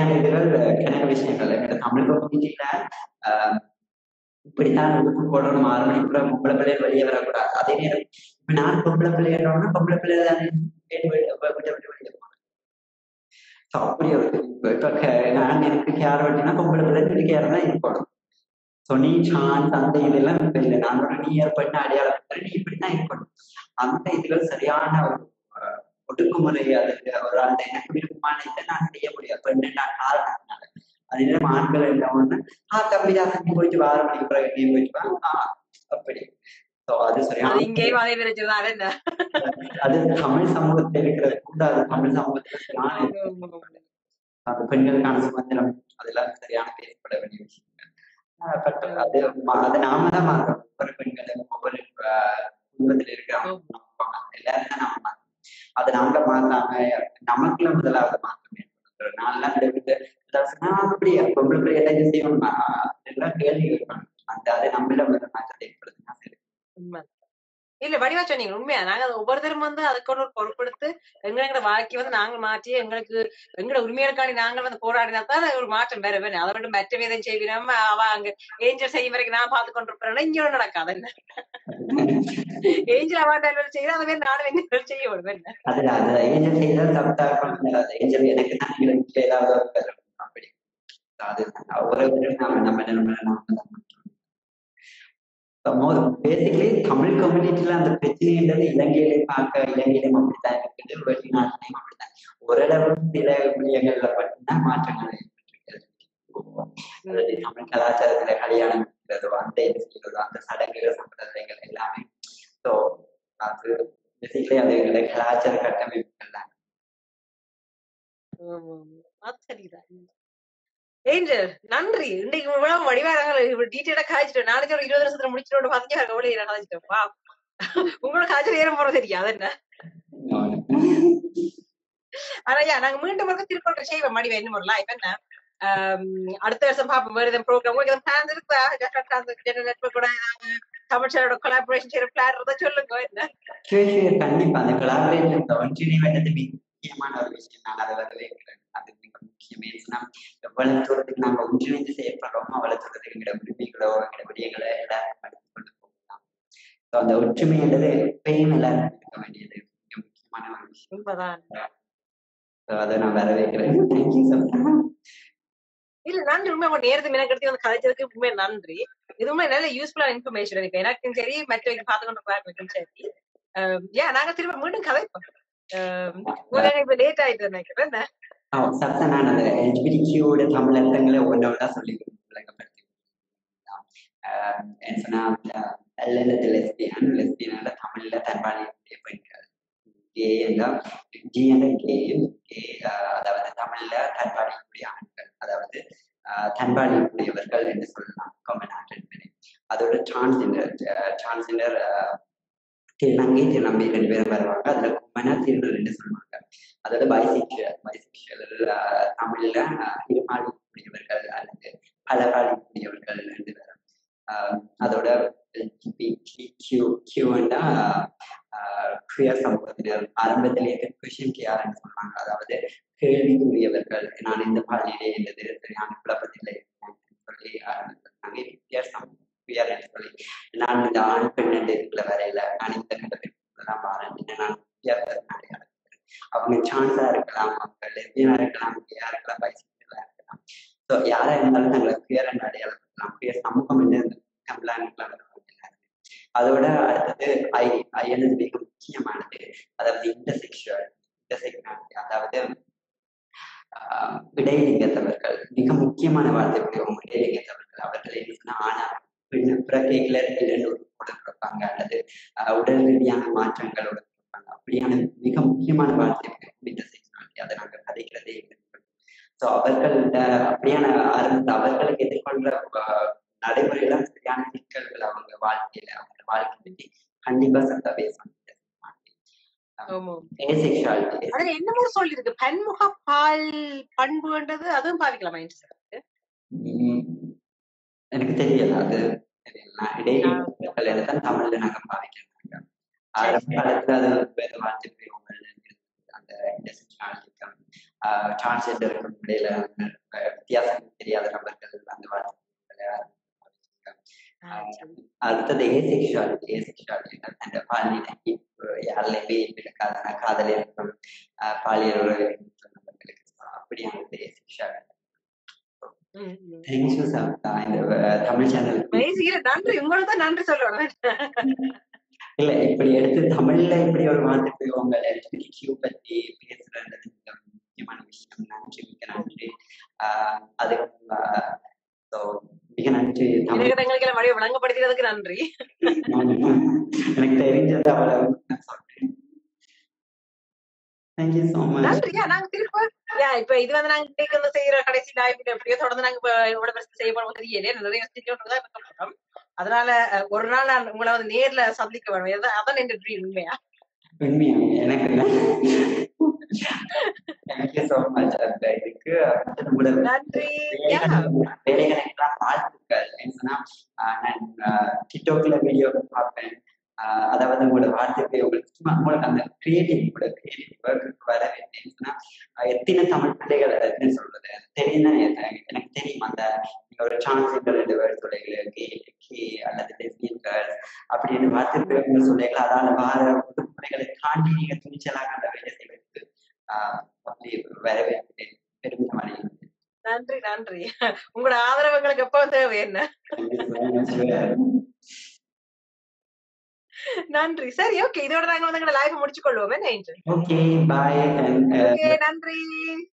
B: இப்படியான இதுகள் கிணறு விஷயங்கள் எங்க தமிழ் கம்யூனிட்டியில இப்படித்தான் உடுப்பு போடணும் ஆறு மணிக்குள்ள பொம்பளை பிள்ளைகள் வெளியே வரக்கூடாது அதே நேரம் இப்ப நான் பொம்பளை பிள்ளைகளோட பொம்பளை பிள்ளை தானே வீட்டு வீட்டு விட்டு விட்டு வெளியே போகணும் So, அப்படி ஒரு இப்ப இப்ப க- நான் எனக்கு கேர் வெட்டினா பொம்பளை பிள்ளை வீட்டு கேர் தான் இருக்கணும் ஸோ நீ சான் தந்தை இதெல்லாம் இப்ப இல்லை நான் ஒரு நீ ஏற்பட்ட அடையாளம் நீ இப்படித்தான் இருக்கணும் அந்த இதுகள் சரியான ஒரு அஹ், ஒடுக்குமுறை அதுக்கு ஒரு அந்த எனக்கு விருப்பமான இதை நான் செய்ய முடியாது பெண்ணு நான் காரணம் அதே நேரம் ஆண்கள் என்ன ஒண்ணு ஆ தம்பி தான் தம்பி போயிட்டு வார மணிக்கு பிறகு நீ போயிட்டு வா ஆ அப்படி ஸோ அது
A: அது
B: சரியான
A: இங்கேயும் அதே நினைச்சிருந்தா அது என்ன
B: அது தமிழ் சமூகத்தில் இருக்கிற கூடாது தமிழ் சமூகத்தில் சரியான அந்த பெண்களுக்கான சுதந்திரம் அதெல்லாம் சரியான பேசப்பட வேண்டிய விஷயம் பட் அது ம- அது நாம தான் மாறணும் ஒவ்வொரு பெண்களும் ஒவ்வொரு ஆஹ், குடும்பத்தில் இருக்கிறவங்க எல்லாரும் தான் நாம மாறணும் அது நம்மள மாறாம நமக்குள்ள முதலாவது மாற்றம் ஏற்படுத்துறோம் நான்லாம் இதை விட்டு அதாவது நான் அப்படியா பொம்பளை பிள்ளை எல்லாம் செய்யணும் எல்லாம் கேள்வி கேட்பாங்க அந்த அது நம்மள முதல் மாற்றத்தை ஏற்படுத்தினா சரி
A: உண்மை இல்ல வடிவா சொன்னீங்க உண்மையா நாங்க அதை ஒவ்வொருத்தரும் வந்து அதுக்கு ஒரு பொறுப்படுத்து எங்க எங்க வாழ்க்கை வந்து நாங்க மாற்றி எங்களுக்கு எங்களோட உரிமைகளுக்காண்டி நாங்கள் வந்து போராடினா தான் அது ஒரு மாற்றம் வேற வேணும் அதை விட்டு மற்ற வேதம் செய்வினோம் அவ அங்க ஏஞ்சல் செய்யும் வரைக்கும் நான் பார்த்து கொண்டிருப்பேன் இங்க ஒண்ணு நடக்காது என்ன ஏஞ்சல் அவார்டு செய்யற அதை மாதிரி நானும் என்ன செய்ய விடுவேன் என்ன
B: அதுல அது ஏஜென்ட் செய்தால் தப்பா இருக்கும் அது ஏஜென்ட் எனக்கு தான் எங்களுக்கு ஏதாவது ஒரு தரும் அப்படி அது அவரை விட நாம நம்ம நம்ம நம்ம பேசிக்கலி தமிழ் கம்யூனிட்டில அந்த பிரச்சனைன்றது இலங்கையிலையும் பார்க்க இலங்கையிலையும் அப்படித்தான் இருக்குது வெளிநாட்டிலையும் அப்படித்தான் ஓரளவு சில விடயங்கள்ல மட்டும்தான் மாற்றங்கள் ஏற்பட்டிருக்கிறது அதாவது தமிழ் கலாச்சாரத்துல கல்யாணம் இருக்கிறதோ அந்த இது செய்யறதோ அந்த சடங்குகள் சம்பிரதாயங்கள் எல்லாமே ஸோ அது பேசிக்கலி அது எங்களோட கலாச்சார கட்டமைப்புகள் தான்
A: அது சரிதான் ஏஞ்சல் நன்றி இன்னைக்கு இவ்வளவு வடிவாக இவ்வளவு டீட்டெயிலா காய்ச்சிட்டோம் நாளைக்கு ஒரு இருபது வருஷத்துல முடிச்சிட்டு பதினஞ்சு கவலை காய்ச்சிட்டோம் வா உங்களோட காய்ச்சல் ஏற போறது தெரியாது என்ன ஆனா யா நாங்க மீண்டும் ஒரு திருப்பி செய்வோம் மடிவை என்ன ஒரு லைஃப் என்ன ஆம், அடுத்த வருஷம் பாப்போம் வேற எதுவும் ப்ரோக்ராம் உங்களுக்கு எதுவும் பிளான் இருக்கா ஜெனரல் நெட்வொர்க் கூட ஏதாவது தமிழ் சேனலோட கொலாபரேஷன் செய்யற பிளான் இருந்தா சொல்லுங்க என்ன
B: சரி சரி கண்டிப்பா அந்த கொலாபரேஷன் இந்த ஒன்றிணைவது மிக முக்கியமான ஒரு விஷயம் நான் அதை வரவேற்கிறேன் அது மிக முக்கியமே ஏன்னா எவ்வளவு தூரத்துக்கு நாங்க ஒன்றிணைந்து செயற்படுறோமோ அவ்வளவு தூரத்துக்கு எங்களோட உரிமைகளோ எங்களோட விடயங்களோ எல்லாரும் படித்து கொண்டு போகலாம் ஸோ அந்த ஒற்றுமை என்றது எப்பயும் எல்லாரும் இருக்க வேண்டியது மிக முக்கியமான ஒரு விஷயம்
A: உண்மைதான்
B: ஸோ அதை நான் வரவேற்கிறேன் தேங்க்யூ ஸோ மச்
A: இல்ல நன்றி உண்மை உங்க நேரத்தை மெனக்கெடுத்து வந்து கதைச்சதுக்கு உண்மை நன்றி இது உண்மை நல்ல யூஸ்ஃபுல்லான இன்ஃபர்மேஷன் எனக்கு எனக்கும் சரி மற்றவங்க பார்த்து கொண்டு போயிருக்கும் சரி ஏன் நாங்க திரும்ப மீண்டும் கதைப்போம் ஆம், உங்களுக்கு எனக்கு இப்ப லேட் ஆயிட்டு நினைக்கிறேன் என்ன?
B: சத்த நான் அந்த எல்ஜிபிடிக்கியோட தமிழ் அர்த்தங்களை ஒன்று ஒன்றா சொல்லி விளங்கப்படுத்தி என்ன சொன்னா எல்என்எத்து லெஸ்பியன் லெஸ்பியனால தமிழ்ல தன்பாலிய பெண்கள் கே என்றால் ஜி என்ற கே கே அதாவது தமிழ்ல தன்பாலியக்கூடிய ஆண்கள் அதாவது ஆஹ், தன்பாலியக்கூடியவர்கள் என்று சொல்லலாம் கொமனாட் என்பது அதோட டிரான்ஸ்ஜெண்டர் டிரான்ஸ்ஜெண்டர் திருநங்கை திருநம்பி ரெண்டு பேரும் வருவாங்க அதுல கும்மனா திருநர் என்று சொல்லுவாங்க அதோட பைசெக்சுவல் பைசெக்சுவல் தமிழ்ல ஆஹ், இருமாளிக்கூடியவர்கள் அல்லது பலகாலிக்கூடியவர்கள் என்று வரும் ஆஹ், அதோட கியூ கியூன்னா குயர் சமூகத்தினர் ஆரம்பத்திலேயே கொஷின் கேர்ன்னு சொன்னாங்க அதாவது கேள்விக்குரியவர்கள் நான் இந்த பாலியிலே இருந்தது சரியான குழப்பத்தில் இருக்கேன் சொல்லி ஆரம்பிச்சிருந்தாங்க குயர் சமூகம் குயர் சொல்லி நான் இந்த ஆண் பெண் என்ற இதுக்குள்ள வரையில நான் இந்த கட்டத்தில் தான் மாறேன் நான் குயர் அடையாளம் அவங்க சான்ஸா இருக்கலாம் அவங்க லெஸ்பியனா இருக்கலாம் கேயா இருக்கலாம் பைசெக்சுவலா இருக்கலாம் ஸோ யாரா இருந்தாலும் தங்களை குயர் என்ற அடையாளப்படுத்தலாம் குயர் சமூகம் என்று தமிழா இருக்கலாம் அதோட அடுத்தது ஐ ஐ என்பது மிக முக்கியமானது அதாவது இன்டர்செக்சுவல் இன்டர்செக்ஷனாலிட்டி அதாவது ஆஹ், இடைலிங்கத்தவர்கள் மிக முக்கியமான வார்த்தை பிரயோகம் இடைலிங்கத்தவர்கள் அவர்கள் என்ன சொன்னா ஆனா பெண் பிறக்கைகளை இரண்டு உறுப்போடு பிறப்பாங்க அல்லது ஆஹ், உடல் ரீதியான மாற்றங்களோட பிறப்பாங்க அப்படியான மிக முக்கியமான வார்த்தை பிரயோகம் இன்டர்செக்ஷனாலிட்டி அதை நாங்கள் கதைக்கிறதே ஸோ அவர்கள அப்படியான ஆரம்பத்தில் அவர்களுக்கு எதிர்கொள்ற ஆஹ், நடைமுறையில சரியான சிக்கல்கள் அவங்க வாழ்க்கையில அவங்க வாழ்க்கை பற்றி கண்டிப்பா சத்தா பேசணும்
A: ஆமா.
B: ஏசெக்சுவாலிட்டி
A: அதுல என்னமோ சொல்லி இருக்கு பன்முக பால் பண்புன்றது அதுவும் பாவிக்கலாமா இன்டர்செக்ட்
B: எனக்கு தெரியல அது தெரியல நான் இடையில கல்யாணத்தான் தமிழ்ல நாங்க பாவிக்கிறாங்க ஆரம்ப காலத்துல அது வேற வார்த்தை பிரயோகங்கள் இருந்தது. அந்த இன்டர்செக்சுவாலிட்டிக்கு டிரான்ஸ்ஜெண்டருக்கும் இடையில அஹ், வித்தியாசம் தெரியாத நபர்கள் அந்த வார்த்தை அடுத்தது ஏசெக்ஷுவாலிட்டி ஏசெக்ஷுவாலிட்டி அந்த பாலியல் யாரிலையுமே இருக்காத காதல் இருக்கும் ஆஹ் பாலியல் உறவு இருக்கும் நபர்களுக்கு அப்படியானது ஏசெக்ஷுவாலிட்டி தேங்க்யூ சாப்பிட்டா இந்த அஹ், தமிழ் சேனலுக்கு
A: பேசிக்கிற நன்றி உங்களுக்கு தான் நன்றி சொல்லணும்
B: இல்ல இப்படி எடுத்து தமிழ்ல இப்படி ஒரு வார்த்தை உங்க எல்ஜிபிடிக்யூ பத்தி பேசுறது மிக முக்கியமான விஷயம் நன்றி மிக நன்றி ஆஹ் அது ஆஹ் so மிக நன்றி தமிழ்
A: எனக்கு எங்களுக்கு எல்லாம் மறுபடியும் விளங்கப்படுத்தினதுக்கு நன்றி
B: எனக்கு தெரிஞ்சது அவ்வளவு நான் சொல்றேன் தேங்க்யூ ஸோ மச்
A: நன்றியா நாங்க திரும்ப யா இப்ப இது வந்து நாங்க இன்னைக்கு வந்து செய்யற கடைசி லைவ் எப்படியோ தொடர்ந்து நாங்க இப்ப எவ்வளவு பெருசு செய்ய போறோம் தெரியல நிறைய செஞ்சோம் தான் இருக்க போறோம் அதனால அஹ், ஒரு நாள் நான் உங்களை வந்து நேர்ல சந்திக்க வேணும் இதுதான் அதான் என் ட்ரீம் உண்மையா
B: உண்மையா எனக்கு தேங்க்யூ ஸோ மச் அந்த இதுக்கு அடுத்து உங்களோட
A: நன்றி யா
B: வேலைகளுக்கெல்லாம் வாழ்த்துக்கள் ஏன்னா ஆஹ் நான் டிக்டாக்ல வீடியோ பார்ப்பேன் ஆஹ் அதாவது உங்களோட வார்த்தைக்கு உங்களுக்கு சும்மா உங்களுக்கு அந்த கிரியேட்டிவ் கூட கிரியேட்டிவ் ஒர்க்கு வர வேண்டியதுன்னா எத்தனை தமிழ் பிள்ளைகள் என்ன சொல்றது தெரியும்னா எனக்கு எனக்கு தெரியும் அந்த நீங்க ஒரு டிரான்ஸ்ஜெண்டர் ரெண்டு பேர் சொல்லுங்க கே கே அல்லது லெஸ்பியன் கேர்ள்ஸ் அப்படின்னு வார்த்தை சொல்லுங்க அதால வார பிள்ளைகளை தாண்டி நீங்க துணிச்சலாக அந்த வேலை செய்வதற்கு ஆஹ் அப்படி வர வேண்டிய பெருமிதம் அடைகிறது
A: நன்றி நன்றி உங்களோட ஆதரவு எங்களுக்கு எப்ப தேவை என்ன நன்றி சரி ஓகே இதோட நாங்க வந்து எங்களோட லைஃப் முடிச்சு கொள்வோமே நன்றி
B: Okay, bye and uh,
A: okay நன்றி